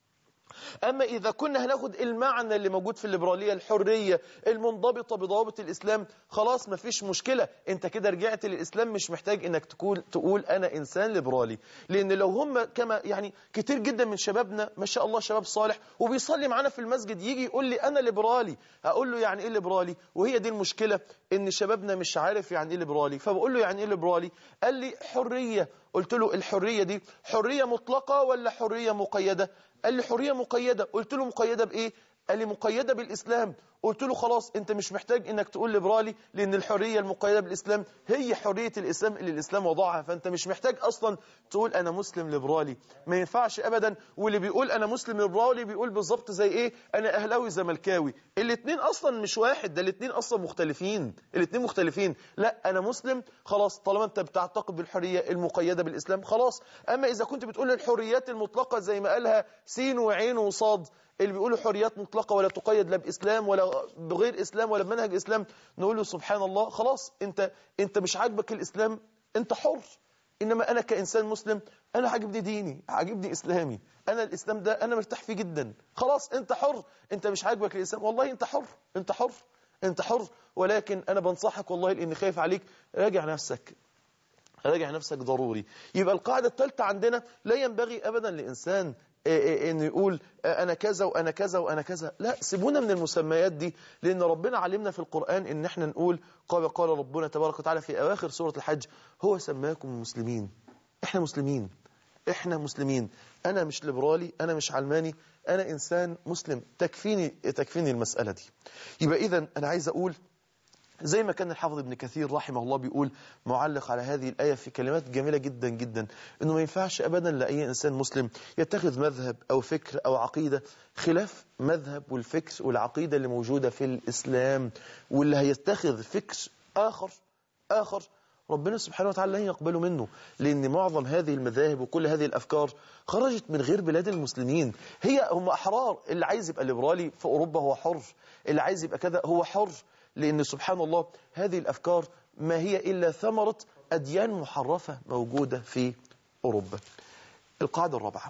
S1: أما إذا كنا هناخد المعنى اللي موجود في الليبرالية الحرية المنضبطة بضوابط الإسلام خلاص مفيش مشكلة أنت كده رجعت للإسلام مش محتاج أنك تقول, تقول أنا إنسان ليبرالي لأن لو هم كما يعني كتير جدا من شبابنا ما شاء الله شباب صالح وبيصلي معانا في المسجد يجي يقول لي أنا ليبرالي أقول له يعني إيه ليبرالي وهي دي المشكلة إن شبابنا مش عارف يعني إيه ليبرالي فبقول له يعني إيه ليبرالي قال لي حرية قلت له الحرية دي حرية مطلقة ولا حرية مقيدة قال لي حرية مقيدة قلت له مقيدة بإيه قال لي مقيدة بالإسلام قلت له خلاص انت مش محتاج انك تقول ليبرالي لان الحرية المقيدة بالإسلام هي حرية الإسلام اللي الإسلام وضعها فانت مش محتاج أصلا تقول أنا مسلم ليبرالي ما ينفعش أبدا واللي بيقول أنا مسلم ليبرالي بيقول بالظبط زي إيه أنا أهلاوي زملكاوي الاثنين أصلا مش واحد ده الاثنين أصلا مختلفين الاثنين مختلفين لا أنا مسلم خلاص طالما انت بتعتقد بالحرية المقيدة بالإسلام خلاص أما إذا كنت بتقول الحريات المطلقة زي ما قالها سين وعين وصاد اللي بيقولوا حريات مطلقة ولا تقيد لا بإسلام ولا بغير إسلام ولا بمنهج إسلام نقول له سبحان الله خلاص أنت أنت مش عاجبك الإسلام أنت حر إنما أنا كإنسان مسلم أنا عاجبني ديني عاجبني إسلامي أنا الإسلام ده أنا مرتاح فيه جدا خلاص أنت حر أنت مش عاجبك الإسلام والله أنت حر أنت حر أنت حر ولكن أنا بنصحك والله لأني خايف عليك راجع نفسك راجع نفسك ضروري يبقى القاعدة الثالثة عندنا لا ينبغي أبدا لإنسان انه يقول انا كذا وانا كذا وانا كذا لا سيبونا من المسميات دي لان ربنا علمنا في القرآن ان احنا نقول قال قال ربنا تبارك وتعالى في اواخر سورة الحج هو سماكم مسلمين احنا مسلمين احنا مسلمين انا مش ليبرالي انا مش علماني انا انسان مسلم تكفيني تكفيني المسألة دي يبقى اذا انا عايز اقول زي ما كان الحافظ ابن كثير رحمه الله بيقول معلق على هذه الآية في كلمات جميلة جدا جدا انه ما ينفعش ابدا لأي انسان مسلم يتخذ مذهب او فكر او عقيدة خلاف مذهب والفكر والعقيدة اللي موجودة في الاسلام واللي هيتخذ فكر اخر اخر ربنا سبحانه وتعالى لن يقبله منه لأن معظم هذه المذاهب وكل هذه الأفكار خرجت من غير بلاد المسلمين هي هم أحرار اللي عايز يبقى ليبرالي في أوروبا هو حر اللي عايز يبقى كذا هو حر لأن سبحان الله هذه الأفكار ما هي إلا ثمرة أديان محرفة موجودة في أوروبا القاعدة الرابعة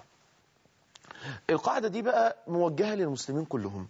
S1: القاعدة دي بقى موجهة للمسلمين كلهم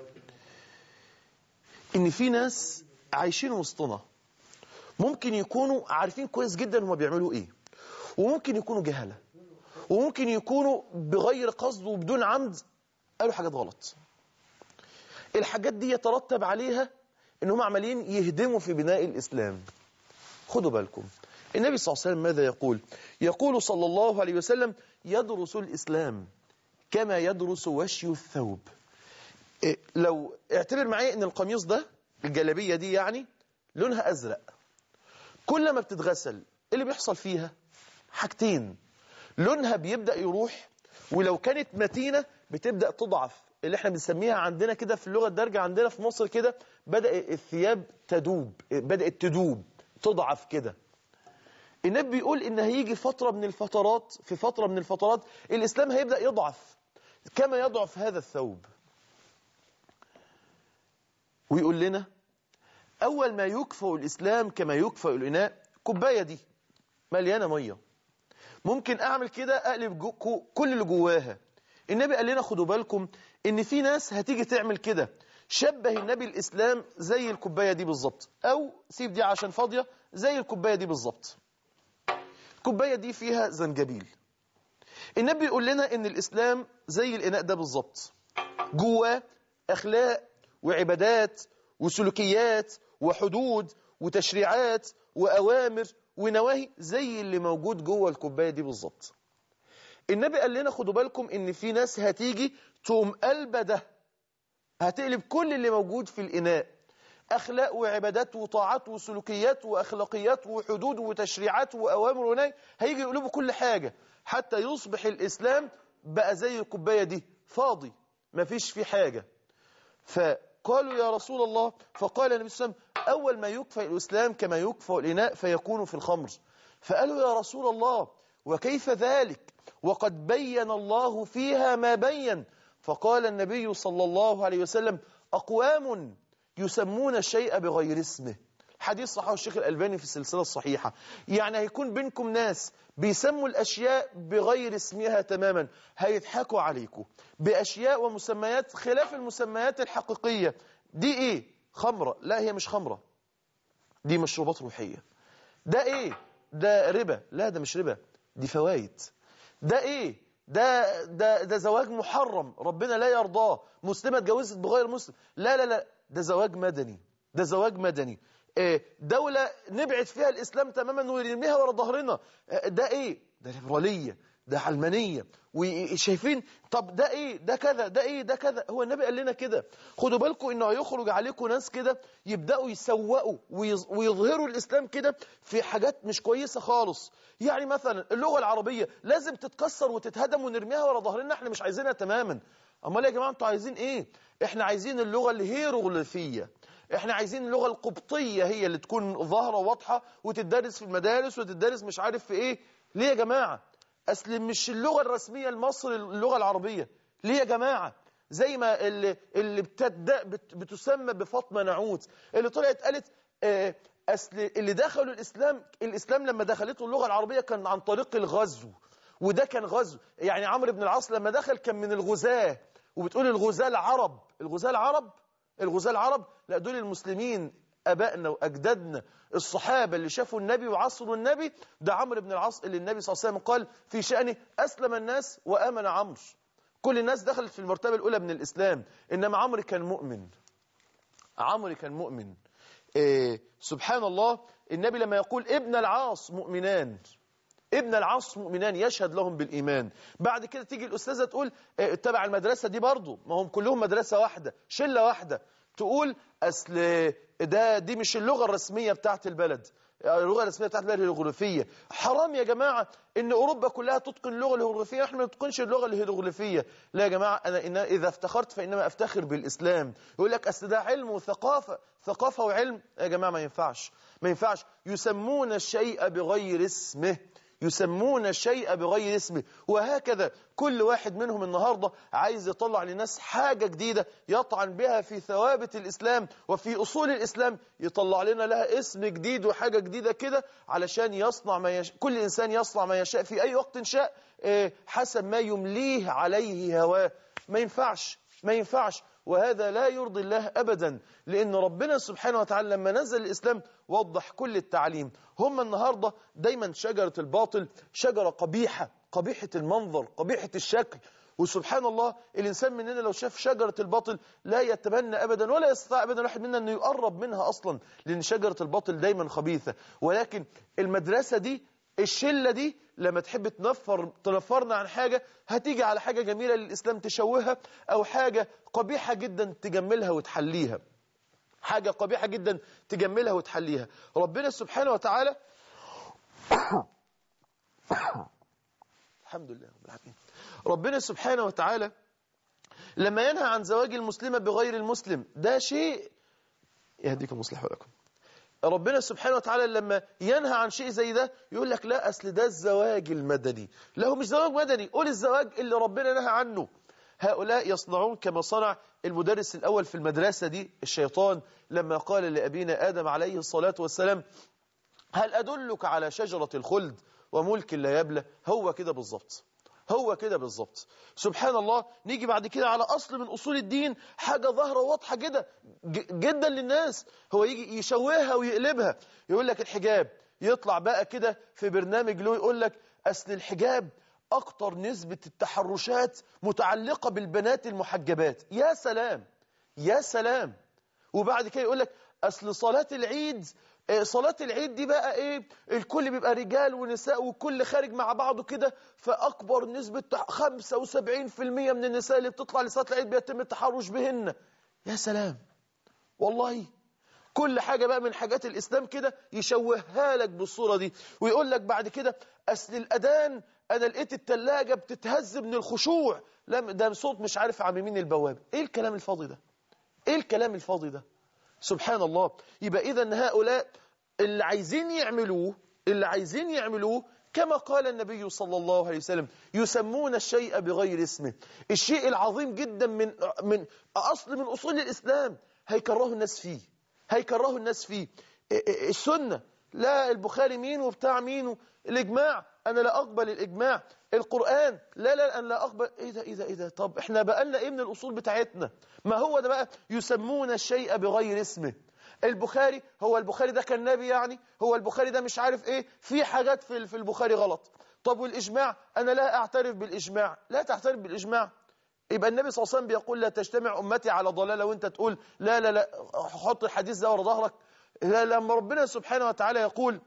S1: إن في ناس عايشين وسطنا ممكن يكونوا عارفين كويس جدا هما بيعملوا إيه وممكن يكونوا جهلة وممكن يكونوا بغير قصد وبدون عمد قالوا حاجات غلط الحاجات دي يترتب عليها ان هم عمالين يهدموا في بناء الإسلام خدوا بالكم النبي صلى الله عليه وسلم ماذا يقول يقول صلى الله عليه وسلم يدرس الإسلام كما يدرس وشي الثوب إيه لو اعتبر معايا ان القميص ده الجلابية دي يعني لونها أزرق كل ما بتتغسل اللي بيحصل فيها حاجتين لونها بيبدأ يروح ولو كانت متينة بتبدأ تضعف اللي احنا بنسميها عندنا كده في اللغة الدارجة عندنا في مصر كده بدأ الثياب تدوب بدأت تدوب تضعف كده النبي بيقول ان هيجي فترة من الفترات في فترة من الفترات الإسلام هيبدأ يضعف كما يضعف هذا الثوب ويقول لنا أول ما يكفأ الإسلام كما يكفأ الإناء كوباية دي مليانة مية ممكن أعمل كده أقلب جو كل اللي جواها النبي قال لنا خدوا بالكم ان في ناس هتيجي تعمل كده شبه النبي الإسلام زي الكوباية دي بالظبط أو سيب دي عشان فاضية زي الكوباية دي بالظبط الكوباية دي فيها زنجبيل النبي يقول لنا ان الإسلام زي الإناء ده بالظبط جواه أخلاق وعبادات وسلوكيات وحدود وتشريعات وأوامر ونواهي زي اللي موجود جوه الكوباية دي بالظبط النبي قال لنا خدوا بالكم ان في ناس هتيجي تقوم قلبة ده هتقلب كل اللي موجود في الإناء أخلاق وعبادات وطاعات وسلوكيات وأخلاقيات وحدود وتشريعات وأوامر ونهي هيجي يقلبوا كل حاجة حتى يصبح الإسلام بقى زي الكوباية دي فاضي مفيش فيه حاجة فقالوا يا رسول الله فقال النبي صلى الله عليه وسلم أول ما يكفى الإسلام كما يكفى الإناء فيكون في الخمر فقالوا يا رسول الله وكيف ذلك وقد بين الله فيها ما بين فقال النبي صلى الله عليه وسلم أقوام يسمون الشيء بغير اسمه حديث صححه الشيخ الألباني في السلسلة الصحيحة يعني هيكون بينكم ناس بيسموا الأشياء بغير اسمها تماما هيضحكوا عليكم بأشياء ومسميات خلاف المسميات الحقيقية دي إيه؟ خمرة لا هي مش خمرة دي مشروبات روحية ده إيه؟ ده ربا لا ده مش ربا دي فوائد ده إيه؟ ده ده ده زواج محرم ربنا لا يرضاه مسلمة اتجوزت بغير مسلم لا لا لا ده زواج مدني ده زواج مدني دولة نبعد فيها الإسلام تماما ونرميها ورا ظهرنا ده إيه؟ ده ليبرالية ده علمانية وشايفين طب ده إيه؟ ده كذا ده إيه؟ ده كذا هو النبي قال لنا كده خدوا بالكم إنه هيخرج عليكم ناس كده يبدأوا يسوقوا ويظهروا الإسلام كده في حاجات مش كويسة خالص يعني مثلا اللغة العربية لازم تتكسر وتتهدم ونرميها ورا ظهرنا احنا مش عايزينها تماما امال يا جماعة انتوا عايزين ايه احنا عايزين اللغة الهيروغليفية احنا عايزين اللغة القبطية هي اللي تكون ظاهرة واضحة وتدرس في المدارس وتدرس مش عارف في ايه ليه يا جماعة اصل مش اللغة الرسمية لمصر اللغة العربية ليه يا جماعة زي ما اللي, اللي بتد... بت... بتسمى بفاطمة نعوت اللي طلعت قالت اه اصل اللي دخلوا الاسلام الاسلام لما دخلته اللغة العربية كان عن طريق الغزو وده كان غزو يعني عمرو بن العاص لما دخل كان من الغزاة وبتقول الغزاة العرب الغزاة العرب الغزاة العرب لا دول المسلمين أبائنا وأجدادنا الصحابة اللي شافوا النبي وعصروا النبي ده عمرو بن العاص اللي النبي صلى الله عليه وسلم قال في شأنه أسلم الناس وآمن عمرو كل الناس دخلت في المرتبة الأولى من الإسلام إنما عمرو كان مؤمن عمرو كان مؤمن إيه سبحان الله النبي لما يقول ابن العاص مؤمنان ابن العاص مؤمنان يشهد لهم بالإيمان بعد كده تيجي الأستاذة تقول اه تبع المدرسة دي برضو ما هم كلهم مدرسة واحدة شلة واحدة تقول أصل ده دي مش اللغة الرسمية بتاعت البلد اللغة الرسمية بتاعت البلد الهيروغليفية حرام يا جماعة ان أوروبا كلها تتقن اللغة الهيروغليفية احنا ما نتقنش اللغة الهيروغليفية لا يا جماعة أنا إن إذا افتخرت فإنما أفتخر بالإسلام يقول لك أصل ده علم وثقافة ثقافة وعلم يا جماعة ما ينفعش ما ينفعش يسمون الشيء بغير اسمه يسمون الشيء بغير اسمه وهكذا كل واحد منهم النهاردة عايز يطلع للناس حاجة جديدة يطعن بها في ثوابت الإسلام وفي أصول الإسلام يطلع لنا لها اسم جديد وحاجة جديدة كده علشان يصنع ما يشاء كل إنسان يصنع ما يشاء في أي وقت شاء حسب ما يمليه عليه هواه ما ينفعش ما ينفعش وهذا لا يرضي الله أبدا لأن ربنا سبحانه وتعالى لما نزل الإسلام وضح كل التعليم هم النهاردة دايما شجرة الباطل شجرة قبيحة قبيحة المنظر قبيحة الشكل وسبحان الله الإنسان مننا لو شاف شجرة الباطل لا يتبنى أبدا ولا يستطيع أبدا واحد منا أنه يقرب منها أصلا لأن شجرة الباطل دايما خبيثة ولكن المدرسة دي الشلة دي لما تحب تنفر تنفرنا عن حاجة هتيجي على حاجة جميلة للإسلام تشوهها أو حاجة قبيحة جدا تجملها وتحليها حاجة قبيحة جدا تجملها وتحليها ربنا سبحانه وتعالى الحمد لله رب العالمين ربنا سبحانه وتعالى لما ينهى عن زواج المسلمة بغير المسلم ده شيء يهديكم مصلح ولكم ربنا سبحانه وتعالى لما ينهى عن شيء زي ده يقول لك لا أصل ده الزواج المدني لا هو مش زواج مدني قول الزواج اللي ربنا نهى عنه هؤلاء يصنعون كما صنع المدرس الأول في المدرسة دي الشيطان لما قال لأبينا آدم عليه الصلاة والسلام هل أدلك على شجرة الخلد وملك لا يبلى هو كده بالظبط هو كده بالظبط سبحان الله نيجي بعد كده على أصل من أصول الدين حاجة ظاهرة واضحة جدا جدا للناس هو يجي يشوهها ويقلبها يقول لك الحجاب يطلع بقى كده في برنامج له يقول لك أصل الحجاب أكتر نسبة التحرشات متعلقة بالبنات المحجبات يا سلام يا سلام وبعد كده يقول لك أصل صلاة العيد صلاة العيد دي بقى ايه الكل بيبقى رجال ونساء والكل خارج مع بعضه كده فأكبر نسبة 75% من النساء اللي بتطلع لصلاة العيد بيتم التحرش بهن يا سلام والله كل حاجة بقى من حاجات الإسلام كده يشوهها لك بالصورة دي ويقول لك بعد كده أصل الأذان أنا لقيت التلاجة بتتهز من الخشوع لا ده صوت مش عارف عم مين البوابة إيه الكلام الفاضي ده إيه الكلام الفاضي ده سبحان الله يبقى إذا هؤلاء اللي عايزين يعملوه اللي عايزين يعملوه كما قال النبي صلى الله عليه وسلم يسمون الشيء بغير اسمه الشيء العظيم جدا من من أصل من أصول الإسلام هيكرهوا الناس فيه هيكرهوا الناس فيه السنة لا البخاري مين وبتاع مين الإجماع أنا لا أقبل الإجماع القرآن لا لا أنا لا أقبل إيه ده إيه ده إيه ده طب إحنا بقى لنا إيه من الأصول بتاعتنا ما هو ده بقى يسمون الشيء بغير اسمه البخاري هو البخاري ده كان نبي يعني هو البخاري ده مش عارف ايه في حاجات في في البخاري غلط طب والاجماع انا لا اعترف بالاجماع لا تعترف بالاجماع يبقى النبي صلى الله عليه وسلم بيقول لا تجتمع امتي على ضلاله وانت تقول لا لا لا حط الحديث ده ورا ظهرك لا لما ربنا سبحانه وتعالى يقول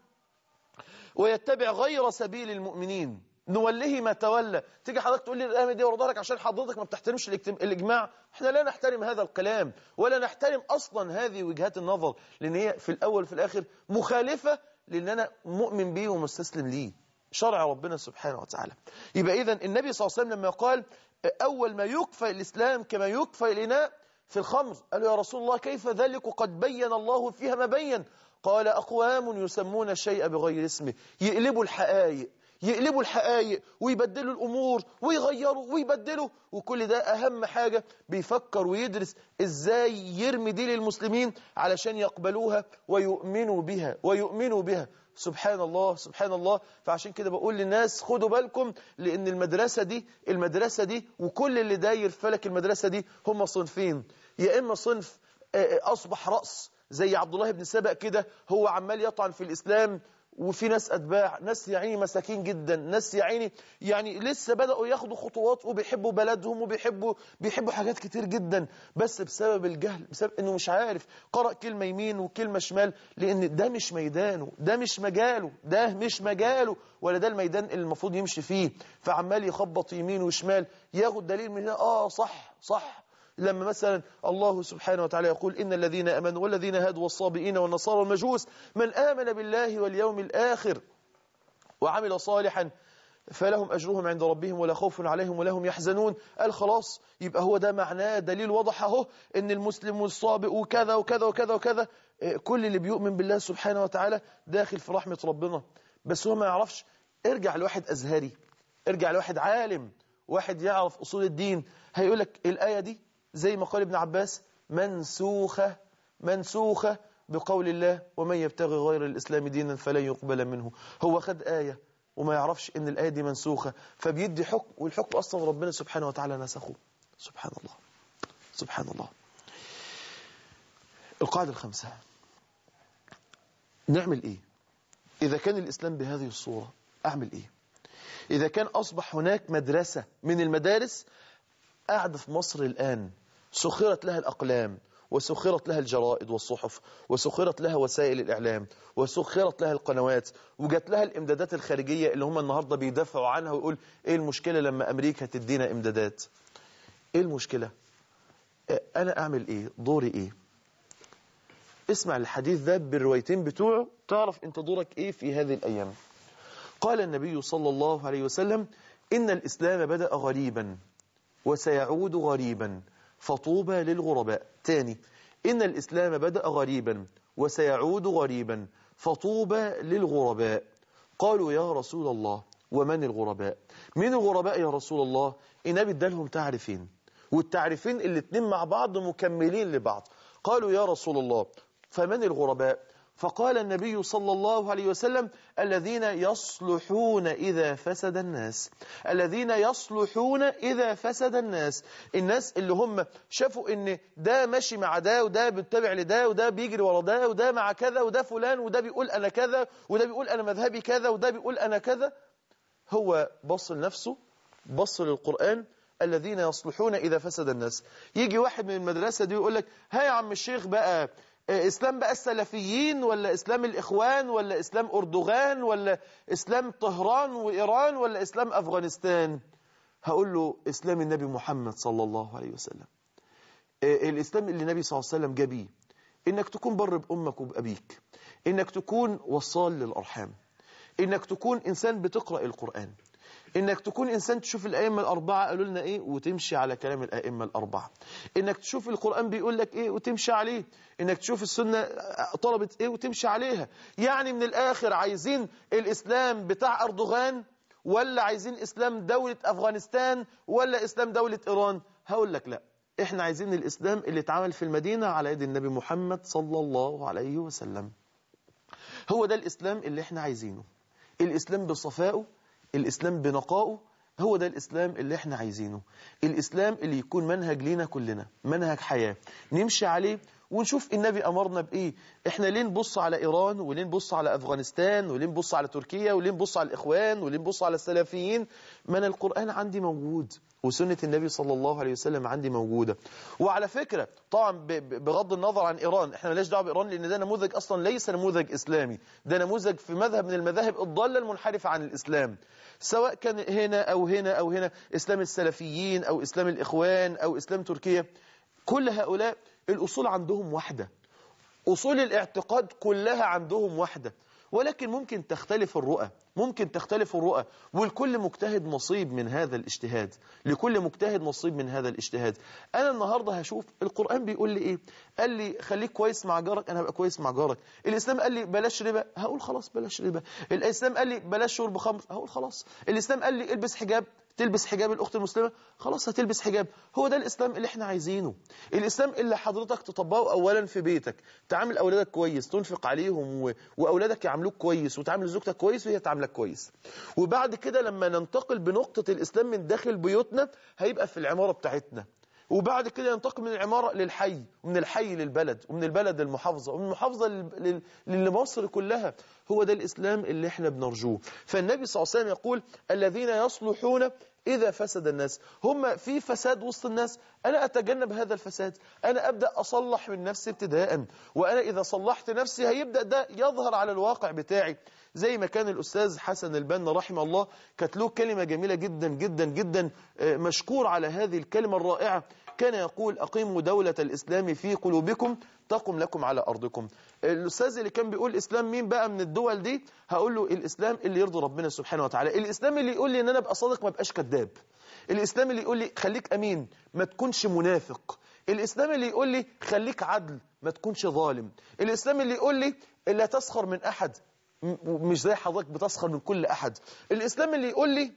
S1: ويتبع غير سبيل المؤمنين نوله ما تولى تيجي حضرتك تقول لي الآية دي ورا ظهرك عشان حضرتك ما بتحترمش الإجماع احنا لا نحترم هذا الكلام ولا نحترم أصلا هذه وجهات النظر لأن هي في الأول وفي الآخر مخالفة لأن أنا مؤمن به ومستسلم ليه شرع ربنا سبحانه وتعالى يبقى إذا النبي صلى الله عليه وسلم لما قال أول ما يكفى الإسلام كما يكفى الإناء في الخمر قالوا يا رسول الله كيف ذلك وقد بين الله فيها ما بين قال أقوام يسمون الشيء بغير اسمه يقلبوا الحقائق يقلبوا الحقائق ويبدلوا الأمور ويغيروا ويبدلوا وكل ده أهم حاجة بيفكر ويدرس إزاي يرمي دي للمسلمين علشان يقبلوها ويؤمنوا بها ويؤمنوا بها سبحان الله سبحان الله فعشان كده بقول للناس خدوا بالكم لأن المدرسة دي المدرسة دي وكل اللي داير فلك المدرسة دي هم صنفين يا إما صنف أصبح رأس زي عبد الله بن سبأ كده هو عمال يطعن في الإسلام وفي ناس أتباع ناس يعيني مساكين جدا ناس يعيني يعني لسه بدأوا ياخدوا خطوات وبيحبوا بلدهم وبيحبوا بيحبوا حاجات كتير جدا بس بسبب الجهل بسبب انه مش عارف قرأ كلمة يمين وكلمة شمال لان ده مش ميدانه ده مش مجاله ده مش مجاله ولا ده الميدان اللي المفروض يمشي فيه فعمال يخبط يمين وشمال ياخد دليل من هنا اه صح صح لما مثلا الله سبحانه وتعالى يقول إن الذين أمنوا والذين هادوا والصابئين والنصارى والمجوس من آمن بالله واليوم الآخر وعمل صالحا فلهم أجرهم عند ربهم ولا خوف عليهم ولا هم يحزنون قال خلاص يبقى هو ده معناه دليل واضح اهو ان المسلم والصابئ وكذا وكذا وكذا وكذا كل اللي بيؤمن بالله سبحانه وتعالى داخل في رحمة ربنا بس هو ما يعرفش ارجع لواحد أزهري ارجع لواحد عالم واحد يعرف أصول الدين هيقول لك الآية دي زي ما قال ابن عباس منسوخة منسوخة بقول الله ومن يبتغي غير الإسلام دينا فلن يقبل منه هو خد آية وما يعرفش ان الآية دي منسوخة فبيدي حكم والحكم أصلا ربنا سبحانه وتعالى نسخه سبحان الله سبحان الله القاعدة الخامسة نعمل إيه إذا كان الإسلام بهذه الصورة أعمل إيه إذا كان أصبح هناك مدرسة من المدارس قاعدة في مصر الآن سخرت لها الأقلام وسخرت لها الجرائد والصحف وسخرت لها وسائل الإعلام وسخرت لها القنوات وجات لها الإمدادات الخارجية اللي هم النهاردة بيدافعوا عنها ويقول إيه المشكلة لما أمريكا تدينا إمدادات إيه المشكلة أنا أعمل إيه دوري إيه اسمع الحديث ده بالروايتين بتوعه تعرف أنت دورك إيه في هذه الأيام قال النبي صلى الله عليه وسلم إن الإسلام بدأ غريبا وسيعود غريبا فطوبى للغرباء تاني إن الإسلام بدأ غريبا وسيعود غريبا فطوبى للغرباء قالوا يا رسول الله ومن الغرباء من الغرباء يا رسول الله النبي ادالهم تعرفين والتعرفين الاتنين مع بعض مكملين لبعض قالوا يا رسول الله فمن الغرباء فقال النبي صلى الله عليه وسلم الذين يصلحون إذا فسد الناس الذين يصلحون إذا فسد الناس الناس اللي هم شافوا ان ده ماشي مع ده وده بيتبع لده وده بيجري ورا ده وده مع كذا وده فلان وده بيقول أنا كذا وده بيقول أنا مذهبي كذا وده بيقول أنا كذا هو بص لنفسه بص للقرآن الذين يصلحون إذا فسد الناس يجي واحد من المدرسة دي ويقول لك ها يا عم الشيخ بقى إسلام بقى السلفيين ولا إسلام الإخوان ولا إسلام أردوغان ولا إسلام طهران وإيران ولا إسلام أفغانستان هقول له إسلام النبي محمد صلى الله عليه وسلم آه، الإسلام اللي النبي صلى الله عليه وسلم جابيه إنك تكون بر بأمك وبأبيك إنك تكون وصال للأرحام إنك تكون إنسان بتقرأ القرآن انك تكون انسان تشوف الائمه الاربعه قالوا لنا ايه وتمشي على كلام الائمه الاربعه انك تشوف القران بيقول لك ايه وتمشي عليه انك تشوف السنه طلبت ايه وتمشي عليها يعني من الاخر عايزين الاسلام بتاع اردوغان ولا عايزين اسلام دوله افغانستان ولا اسلام دوله ايران هقول لك لا احنا عايزين الاسلام اللي اتعمل في المدينه على يد النبي محمد صلى الله عليه وسلم هو ده الاسلام اللي احنا عايزينه الاسلام بصفائه الإسلام بنقائه هو ده الإسلام اللي احنا عايزينه الإسلام اللي يكون منهج لينا كلنا منهج حياة نمشي عليه ونشوف النبي أمرنا بإيه احنا ليه نبص على إيران وليه نبص على أفغانستان وليه نبص على تركيا وليه نبص على الإخوان وليه نبص على السلفيين من القرآن عندي موجود وسنة النبي صلى الله عليه وسلم عندي موجودة وعلى فكرة طبعا ب- ب- بغض النظر عن إيران احنا ملاش دعوه بإيران لأن ده نموذج أصلا ليس نموذج إسلامي ده نموذج في مذهب من المذاهب الضالة المنحرفة عن الإسلام سواء كان هنا أو هنا أو هنا إسلام السلفيين أو إسلام الإخوان أو إسلام تركيا كل هؤلاء الأصول عندهم واحدة أصول الاعتقاد كلها عندهم واحدة ولكن ممكن تختلف الرؤى ممكن تختلف الرؤى والكل مجتهد نصيب من هذا الاجتهاد لكل مجتهد نصيب من هذا الاجتهاد أنا النهاردة هشوف القرآن بيقول لي إيه قال لي خليك كويس مع جارك أنا هبقى كويس مع جارك الإسلام قال لي بلاش ربا هقول خلاص بلاش ربا الإسلام قال لي بلاش شرب خمر هقول خلاص الإسلام قال لي البس حجاب تلبس حجاب الأخت المسلمة خلاص هتلبس حجاب هو ده الإسلام اللي احنا عايزينه الإسلام اللي حضرتك تطبقه أولا في بيتك تعامل أولادك كويس تنفق عليهم و... وأولادك يعاملوك كويس وتعامل زوجتك كويس وهي تعاملك كويس وبعد كده لما ننتقل بنقطة الإسلام من داخل بيوتنا هيبقى في العمارة بتاعتنا وبعد كده ينتقل من العمارة للحي ومن الحي للبلد ومن البلد للمحافظة ومن المحافظة لل- لل- لمصر كلها هو ده الإسلام اللي احنا بنرجوه فالنبي صلى الله عليه وسلم يقول الذين يصلحون إذا فسد الناس هم في فساد وسط الناس أنا أتجنب هذا الفساد أنا أبدأ أصلح من نفسي ابتداء وأنا إذا صلحت نفسي هيبدأ ده يظهر على الواقع بتاعي زي ما كان الأستاذ حسن البنا رحمه الله كانت له كلمة جميلة جدا جدا جدا آه، مشكور على هذه الكلمة الرائعة كان يقول أقيموا دولة الإسلام في قلوبكم تقم لكم على أرضكم الأستاذ اللي كان بيقول إسلام مين بقى من الدول دي هقول له الإسلام اللي يرضي ربنا سبحانه وتعالى الإسلام اللي يقول لي إن أنا أبقى صادق ما أبقاش كذاب الإسلام اللي يقول لي خليك أمين ما تكونش منافق الإسلام اللي يقول لي خليك عدل ما تكونش ظالم الإسلام اللي يقول لي لا تسخر من أحد م- مش زي حضرتك بتسخر من كل أحد الإسلام اللي يقول لي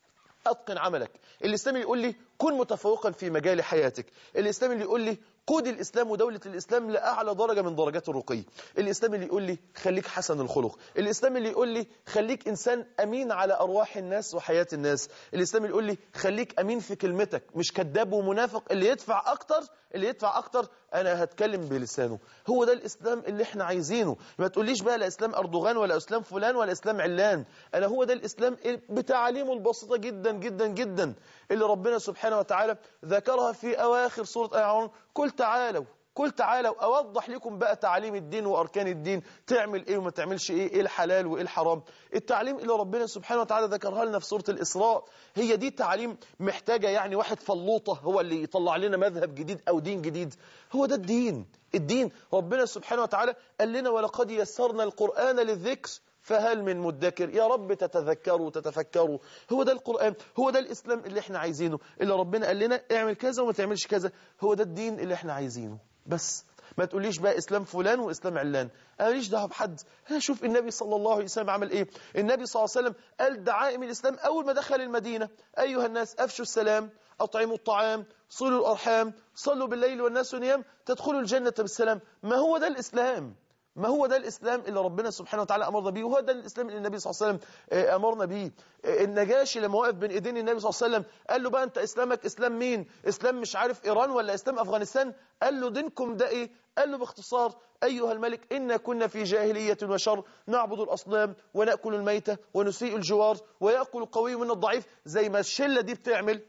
S1: أتقن عملك الإسلام اللي يقول لي كن متفوقا في مجال حياتك الإسلام اللي يقول لي قود الإسلام ودولة الإسلام لأعلى درجة من درجات الرقي الإسلام اللي يقول لي خليك حسن الخلق الإسلام اللي يقول لي خليك إنسان أمين على أرواح الناس وحياة الناس الإسلام اللي يقول لي خليك أمين في كلمتك مش كذاب ومنافق اللي يدفع أكتر اللي يدفع أكتر أنا هتكلم بلسانه هو ده الإسلام اللي احنا عايزينه ما تقوليش بقى لا إسلام أردوغان ولا إسلام فلان ولا إسلام علان أنا هو ده الإسلام بتعاليمه البسيطة جدا جدا جدا اللي ربنا سبحانه وتعالى ذكرها في أواخر سورة آل عمران قل تعالوا قل تعالوا أوضح لكم بقى تعاليم الدين وأركان الدين تعمل إيه وما تعملش إيه إيه الحلال وإيه الحرام التعليم اللي ربنا سبحانه وتعالى ذكرها لنا في سورة الإسراء هي دي تعليم محتاجة يعني واحد فلوطة هو اللي يطلع لنا مذهب جديد أو دين جديد هو ده الدين الدين ربنا سبحانه وتعالى قال لنا ولقد يسرنا القرآن للذكر فهل من مدكر يا رب تتذكروا وتتفكروا هو ده القرآن هو ده الإسلام اللي احنا عايزينه اللي ربنا قال لنا اعمل كذا وما تعملش كذا هو ده الدين اللي احنا عايزينه بس ما تقوليش بقى إسلام فلان وإسلام علان أنا ماليش دعوه بحد أنا شوف النبي صلى الله عليه وسلم عمل إيه النبي صلى الله عليه وسلم قال دعائم الإسلام أول ما دخل المدينة أيها الناس أفشوا السلام أطعموا الطعام صلوا الأرحام صلوا بالليل والناس نيام تدخلوا الجنة بالسلام ما هو ده الإسلام ما هو ده الإسلام اللي ربنا سبحانه وتعالى أمرنا بيه وهو ده الإسلام اللي النبي صلى الله عليه وسلم آه، أمرنا بيه آه، النجاشي لما وقف بين إيدين النبي صلى الله عليه وسلم قال له بقى أنت إسلامك إسلام مين إسلام مش عارف إيران ولا إسلام أفغانستان قال له دينكم ده إيه قال له باختصار أيها الملك إنا كنا في جاهلية وشر نعبد الأصنام ونأكل الميتة ونسيء الجوار ويأكل القوي من الضعيف زي ما الشلة دي بتعمل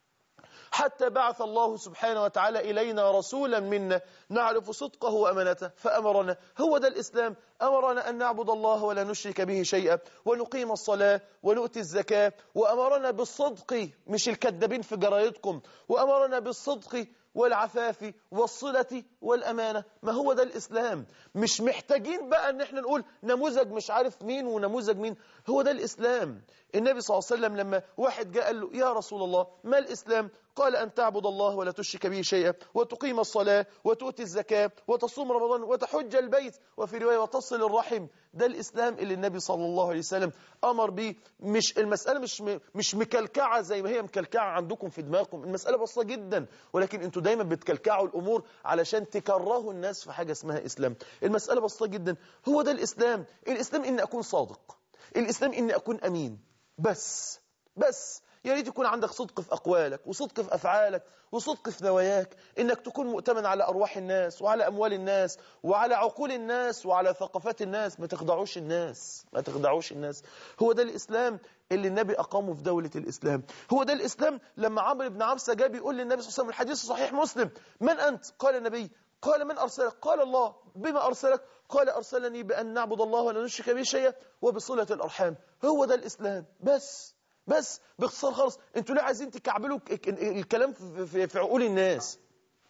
S1: حتى بعث الله سبحانه وتعالى إلينا رسولا منا نعرف صدقه وأمانته فأمرنا هو ده الإسلام أمرنا أن نعبد الله ولا نشرك به شيئا ونقيم الصلاة ونؤتي الزكاة وأمرنا بالصدق مش الكذابين في جرايدكم وأمرنا بالصدق والعفاف والصلة والأمانة ما هو ده الإسلام مش محتاجين بقى ان احنا نقول نموذج مش عارف مين ونموذج مين هو ده الإسلام النبي صلى الله عليه وسلم لما واحد جاء قال له يا رسول الله ما الإسلام قال أن تعبد الله ولا تشرك به شيئا وتقيم الصلاة وتؤتي الزكاة وتصوم رمضان وتحج البيت وفي رواية وتصل الرحم ده الإسلام اللي النبي صلى الله عليه وسلم أمر به مش المسألة مش مش مكلكعة زي ما هي مكلكعة عندكم في دماغكم المسألة بسيطة جدا ولكن انتوا دايما بتكلكعوا الأمور علشان تكرهوا الناس في حاجة اسمها إسلام المسألة بسيطة جدا هو ده الإسلام الإسلام إني أكون صادق الإسلام إني أكون أمين بس بس يا ريت يكون عندك صدق في أقوالك وصدق في أفعالك وصدق في نواياك إنك تكون مؤتمن على أرواح الناس وعلى أموال الناس وعلى عقول الناس وعلى ثقافات الناس ما تخدعوش الناس ما تخدعوش الناس هو ده الإسلام اللي النبي أقامه في دولة الإسلام هو ده الإسلام لما عمرو بن عبسة جاء بيقول للنبي صلى الله عليه وسلم الحديث صحيح مسلم من أنت قال النبي قال من أرسلك قال الله بما أرسلك قال أرسلني بأن نعبد الله ولا نشرك به شيئا وبصلة الأرحام هو ده الإسلام بس بس باختصار خالص انتوا ليه عايزين تكعبلوا الكلام في, في, في عقول الناس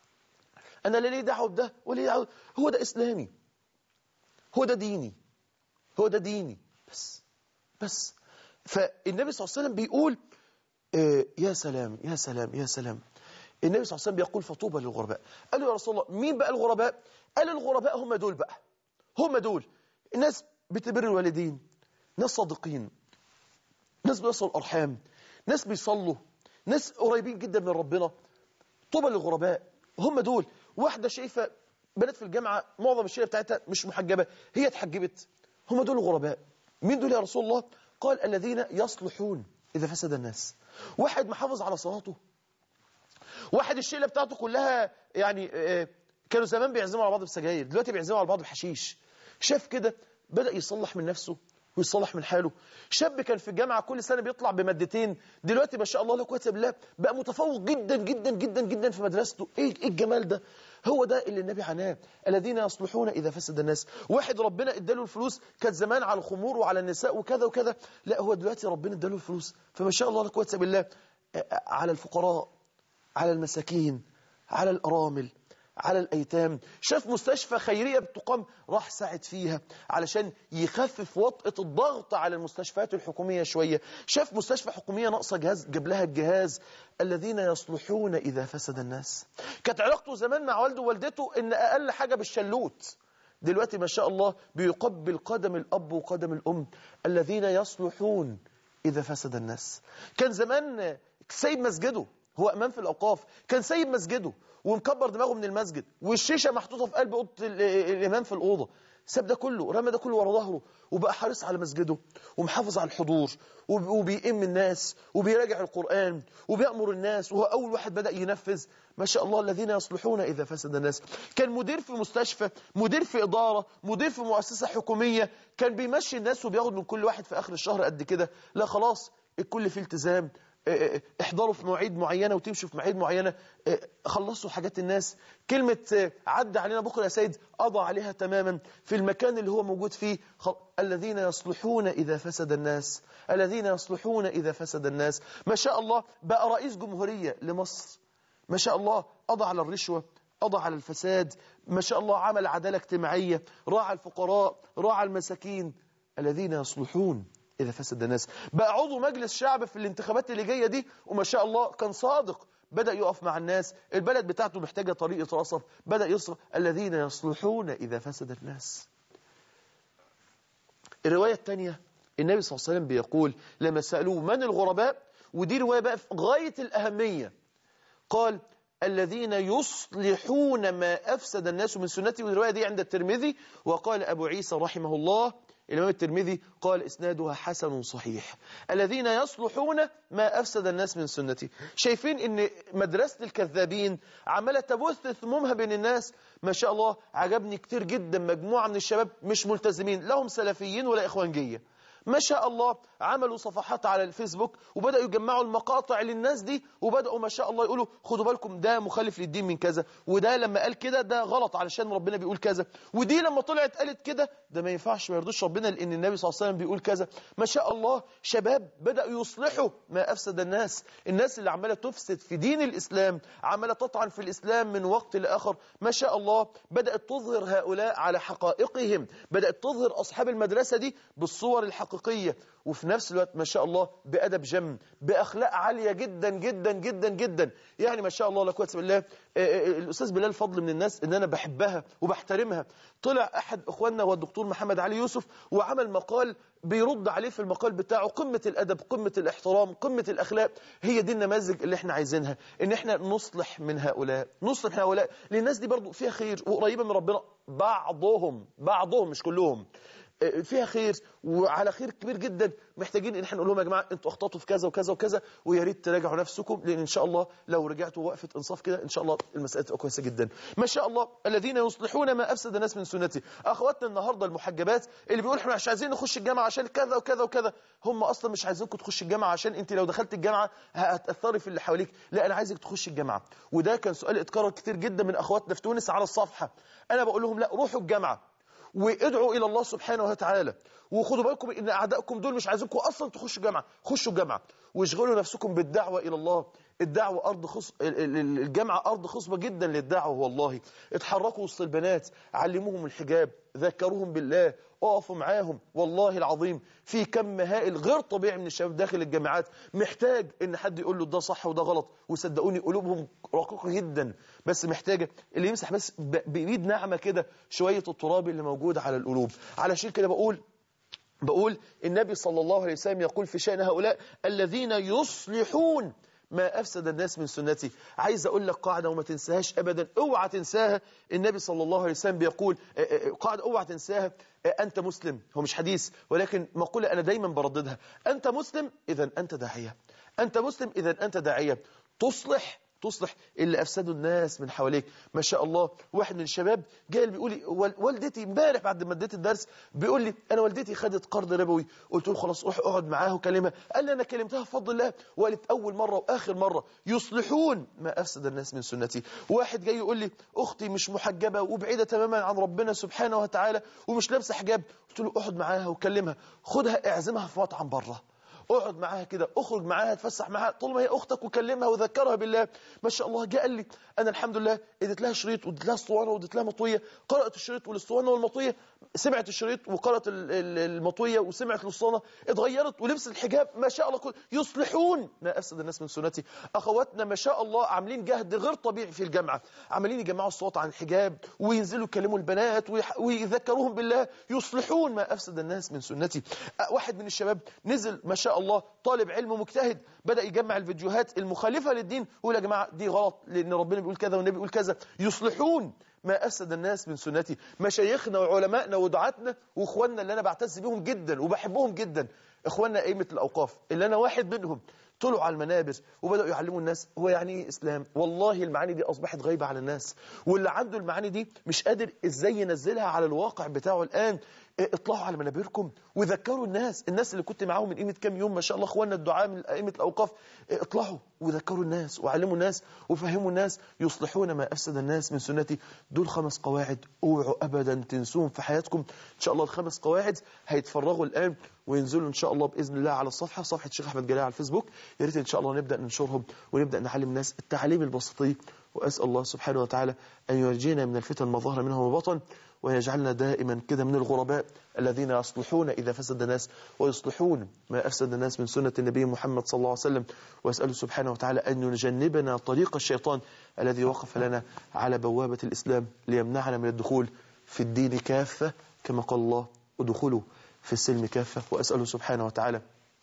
S1: انا لا ليه دعوه بده ولا دعوه هو ده اسلامي هو ده ديني هو ده ديني بس بس فالنبي صلى الله عليه وسلم بيقول آه يا سلام يا سلام يا سلام النبي صلى الله عليه وسلم بيقول فطوبى للغرباء قالوا يا رسول الله مين بقى الغرباء قال الغرباء هم دول بقى هم دول الناس بتبر الوالدين ناس صادقين ناس بيصلوا الأرحام ناس بيصلوا ناس قريبين جدا من ربنا طوبى للغرباء هم دول واحدة شايفة بنات في الجامعة معظم الشيء بتاعتها مش محجبة هي اتحجبت هم دول الغرباء مين دول يا رسول الله قال الذين يصلحون إذا فسد الناس واحد محافظ على صلاته واحد الشيلة بتاعته كلها يعني كانوا زمان بيعزموا على بعض بسجاير دلوقتي بيعزموا على بعض بحشيش شاف كده بدأ يصلح من نفسه ويصلح من حاله شاب كان في الجامعة كل سنة بيطلع بمادتين دلوقتي ما شاء الله لا قوه الا بالله بقى متفوق جدا جدا جدا جدا في مدرسته ايه ايه الجمال ده هو ده اللي النبي عناه الذين يصلحون إذا فسد الناس واحد ربنا اداله الفلوس كانت زمان على الخمور وعلى النساء وكذا وكذا لا هو دلوقتي ربنا اداله الفلوس فما شاء الله لا قوه الا بالله على الفقراء على المساكين على الأرامل على الأيتام شاف مستشفى خيرية بتقام راح ساعد فيها علشان يخفف وطئة الضغط على المستشفيات الحكومية شوية شاف مستشفى حكومية ناقصة جهاز جاب لها الجهاز الذين يصلحون إذا فسد الناس كانت علاقته زمان مع والده ووالدته إن أقل حاجة بالشلوت دلوقتي ما شاء الله بيقبل قدم الأب وقدم الأم الذين يصلحون إذا فسد الناس كان زمان سيد مسجده هو امام في الاوقاف كان سايب مسجده ومكبر دماغه من المسجد والشيشه محطوطه في قلب اوضه الامام في الاوضه ساب ده كله رمى ده كله ورا ظهره وبقى حريص على مسجده ومحافظ على الحضور وبيئم الناس وبيراجع القرآن وبيأمر الناس وهو أول واحد بدأ ينفذ ما شاء الله الذين يصلحون إذا فسد الناس كان مدير في مستشفى مدير في إدارة مدير في مؤسسة حكومية كان بيمشي الناس وبياخد من كل واحد في آخر الشهر قد كده لا خلاص الكل فيه التزام احضروا في مواعيد معينة وتمشوا في مواعيد معينة خلصوا حاجات الناس كلمة عدى علينا بكرة يا سيد قضى عليها تماما في المكان اللي هو موجود فيه الذين يصلحون إذا فسد الناس الذين يصلحون إذا فسد الناس ما شاء الله بقى رئيس جمهورية لمصر ما شاء الله قضى على الرشوة قضى على الفساد ما شاء الله عمل عدالة اجتماعية راعى الفقراء راعى المساكين الذين يصلحون إذا فسد الناس بقى عضو مجلس شعب في الانتخابات اللي جاية دي وما شاء الله كان صادق بدأ يقف مع الناس البلد بتاعته محتاجة طريقة رصف بدأ يصرف الذين يصلحون إذا فسد الناس الرواية الثانية النبي صلى الله عليه وسلم بيقول لما سألوه من الغرباء ودي رواية بقى في غاية الأهمية قال الذين يصلحون ما أفسد الناس من سنتي والرواية دي عند الترمذي وقال أبو عيسى رحمه الله الإمام الترمذي قال إسنادها حسن صحيح الذين يصلحون ما أفسد الناس من سنتي شايفين إن مدرسة الكذابين عمالة تبث ثمومها بين الناس ما شاء الله عجبني كتير جدا مجموعة من الشباب مش ملتزمين لهم سلفيين ولا إخوانجية ما شاء الله عملوا صفحات على الفيسبوك وبدأوا يجمعوا المقاطع للناس دي وبدأوا ما شاء الله يقولوا خدوا بالكم ده مخالف للدين من كذا وده لما قال كده ده غلط علشان ربنا بيقول كذا ودي لما طلعت قالت كده ده ما ينفعش ما يرضوش ربنا لأن النبي صلى الله عليه وسلم بيقول كذا ما شاء الله شباب بدأوا يصلحوا ما أفسد الناس الناس اللي عمالة تفسد في دين الإسلام عمالة تطعن في الإسلام من وقت لآخر ما شاء الله بدأت تظهر هؤلاء على حقائقهم بدأت تظهر أصحاب المدرسة دي بالصور الحقيقية وفي نفس الوقت ما شاء الله بأدب جم بأخلاق عالية جدا جدا جدا جدا يعني ما شاء الله لا قوه الا بالله الأستاذ بلال فضل من الناس إن أنا بحبها وبحترمها طلع أحد إخواننا هو الدكتور محمد علي يوسف وعمل مقال بيرد عليه في المقال بتاعه قمة الأدب قمة الاحترام قمة الأخلاق هي دي النماذج اللي احنا عايزينها إن احنا نصلح من هؤلاء نصلح من هؤلاء لأن الناس دي برضو فيها خير وقريبة من ربنا بعضهم بعضهم مش كلهم فيها خير وعلى خير كبير جدا محتاجين ان احنا نقول لهم يا جماعه انتوا اخطاتوا في كذا وكذا وكذا ويا ريت تراجعوا نفسكم لان ان شاء الله لو رجعتوا وقفه انصاف كده ان شاء الله المساله تبقى كويسه جدا ما شاء الله الذين يصلحون ما افسد الناس من سنتي اخواتنا النهارده المحجبات اللي بيقولوا احنا مش عايزين نخش الجامعه عشان كذا وكذا وكذا هم اصلا مش عايزينكم تخش الجامعه عشان انت لو دخلت الجامعه هتاثري في اللي حواليك لا انا عايزك تخش الجامعه وده كان سؤال اتكرر كتير جدا من اخواتنا في تونس على الصفحه انا بقول لهم لا روحوا الجامعه وادعوا الى الله سبحانه وتعالى وخدوا بالكم ان اعدائكم دول مش عايزينكم اصلا تخشوا جامعه خشوا الجامعه واشغلوا نفسكم بالدعوه الى الله الدعوه ارض خص الجامعه ارض خصبه جدا للدعوه والله اتحركوا وسط البنات علموهم الحجاب ذكروهم بالله اقفوا معاهم والله العظيم في كم هائل غير طبيعي من الشباب داخل الجامعات محتاج ان حد يقول له ده صح وده غلط وصدقوني قلوبهم رقيقه جدا بس محتاجه اللي يمسح بس بايد ناعمه كده شويه التراب اللي موجود على القلوب علشان كده بقول بقول النبي صلى الله عليه وسلم يقول في شأن هؤلاء الذين يصلحون ما أفسد الناس من سنتي عايز أقول لك قاعدة وما تنساهاش أبدا اوعى تنساها النبي صلى الله عليه وسلم بيقول قاعدة اوعى تنساها أنت مسلم هو مش حديث ولكن مقولة أنا دايما برددها أنت مسلم إذا أنت داعية أنت مسلم إذا أنت داعية تصلح تصلح اللي أفسدوا الناس من حواليك ما شاء الله واحد من الشباب جاي بيقول لي والدتي امبارح بعد ما اديت الدرس بيقول لي أنا والدتي خدت قرض ربوي قلت له خلاص روح اقعد معاه وكلمها قال لي أنا كلمتها بفضل الله وقالت أول مرة وآخر مرة يصلحون ما أفسد الناس من سنتي واحد جاي يقول لي أختي مش محجبة وبعيدة تماما عن ربنا سبحانه وتعالى ومش لابسة حجاب قلت له اقعد معاها وكلمها خدها اعزمها في مطعم بره اقعد معاها كده اخرج معاها اتفسح معاها طول ما هي اختك وكلمها وذكرها بالله ما شاء الله جاء قال لي انا الحمد لله اديت لها شريط واديت لها اسطوانه واديت لها مطويه قرات الشريط والاسطوانه والمطويه سمعت الشريط وقرات المطويه وسمعت الاسطوانه اتغيرت ولبست الحجاب ما شاء الله كل يصلحون ما افسد الناس من سنتي اخواتنا ما شاء الله عاملين جهد غير طبيعي في الجامعه عمالين يجمعوا الصوت عن الحجاب وينزلوا يكلموا البنات ويذكروهم بالله يصلحون ما افسد الناس من سنتي واحد من الشباب نزل ما شاء الله طالب علم مجتهد بدأ يجمع الفيديوهات المخالفة للدين ويقول يا جماعة دي غلط لأن ربنا بيقول كذا والنبي بيقول كذا يصلحون ما أفسد الناس من سنتي مشايخنا وعلمائنا ودعاتنا وإخواننا اللي أنا بعتز بيهم جدا وبحبهم جدا إخواننا أئمة الأوقاف اللي أنا واحد منهم طلعوا على المنابر وبدأوا يعلموا الناس هو يعني ايه إسلام والله المعاني دي أصبحت غايبة على الناس واللي عنده المعاني دي مش قادر إزاي ينزلها على الواقع بتاعه الآن اطلعوا على منابركم وذكروا الناس الناس اللي كنت معاهم من قيمة كام يوم ما شاء الله اخواننا الدعاء من ائمه الاوقاف اطلعوا وذكروا الناس وعلموا الناس وفهموا الناس يصلحون ما افسد الناس من سنتي دول خمس قواعد اوعوا ابدا تنسوهم في حياتكم ان شاء الله الخمس قواعد هيتفرغوا الان وينزلوا ان شاء الله باذن الله على الصفحه صفحه الشيخ احمد جلال على الفيسبوك يا ريت ان شاء الله نبدا ننشرهم ونبدا نعلم الناس التعليم البسيط واسال الله سبحانه وتعالى ان ينجينا من الفتن ما ظهر منها وبطن ويجعلنا دائما كده من الغرباء الذين يصلحون إذا فسد الناس ويصلحون ما أفسد الناس من سنة النبي محمد صلى الله عليه وسلم وأسأله سبحانه وتعالى أن يجنبنا طريق الشيطان الذي وقف لنا على بوابة الإسلام ليمنعنا من الدخول في الدين كافة كما قال الله ادخلوا في السلم كافة وأسأله سبحانه وتعالى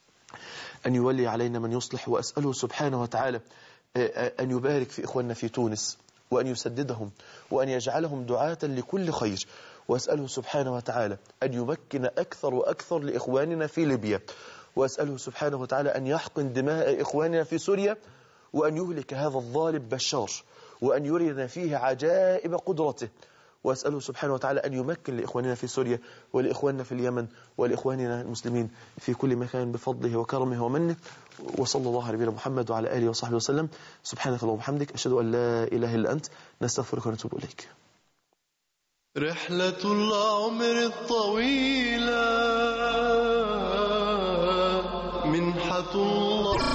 S1: أن يولي علينا من يصلح وأسأله سبحانه وتعالى أن يبارك في إخواننا في تونس وأن يسددهم وأن يجعلهم دعاة لكل خير وأسأله سبحانه وتعالى أن يمكن أكثر وأكثر لإخواننا في ليبيا وأسأله سبحانه وتعالى أن يحقن دماء إخواننا في سوريا وأن يهلك هذا الظالم بشار وأن يرينا فيه عجائب قدرته وأسأله سبحانه وتعالى أن يمكن لإخواننا في سوريا ولإخواننا في اليمن ولإخواننا المسلمين في كل مكان بفضله وكرمه ومنه وصلى الله على نبينا محمد وعلى آله وصحبه وسلم سبحانك اللهم وبحمدك أشهد أن لا إله إلا أنت نستغفرك ونتوب إليك
S2: رحلة العمر الطويلة منحة الله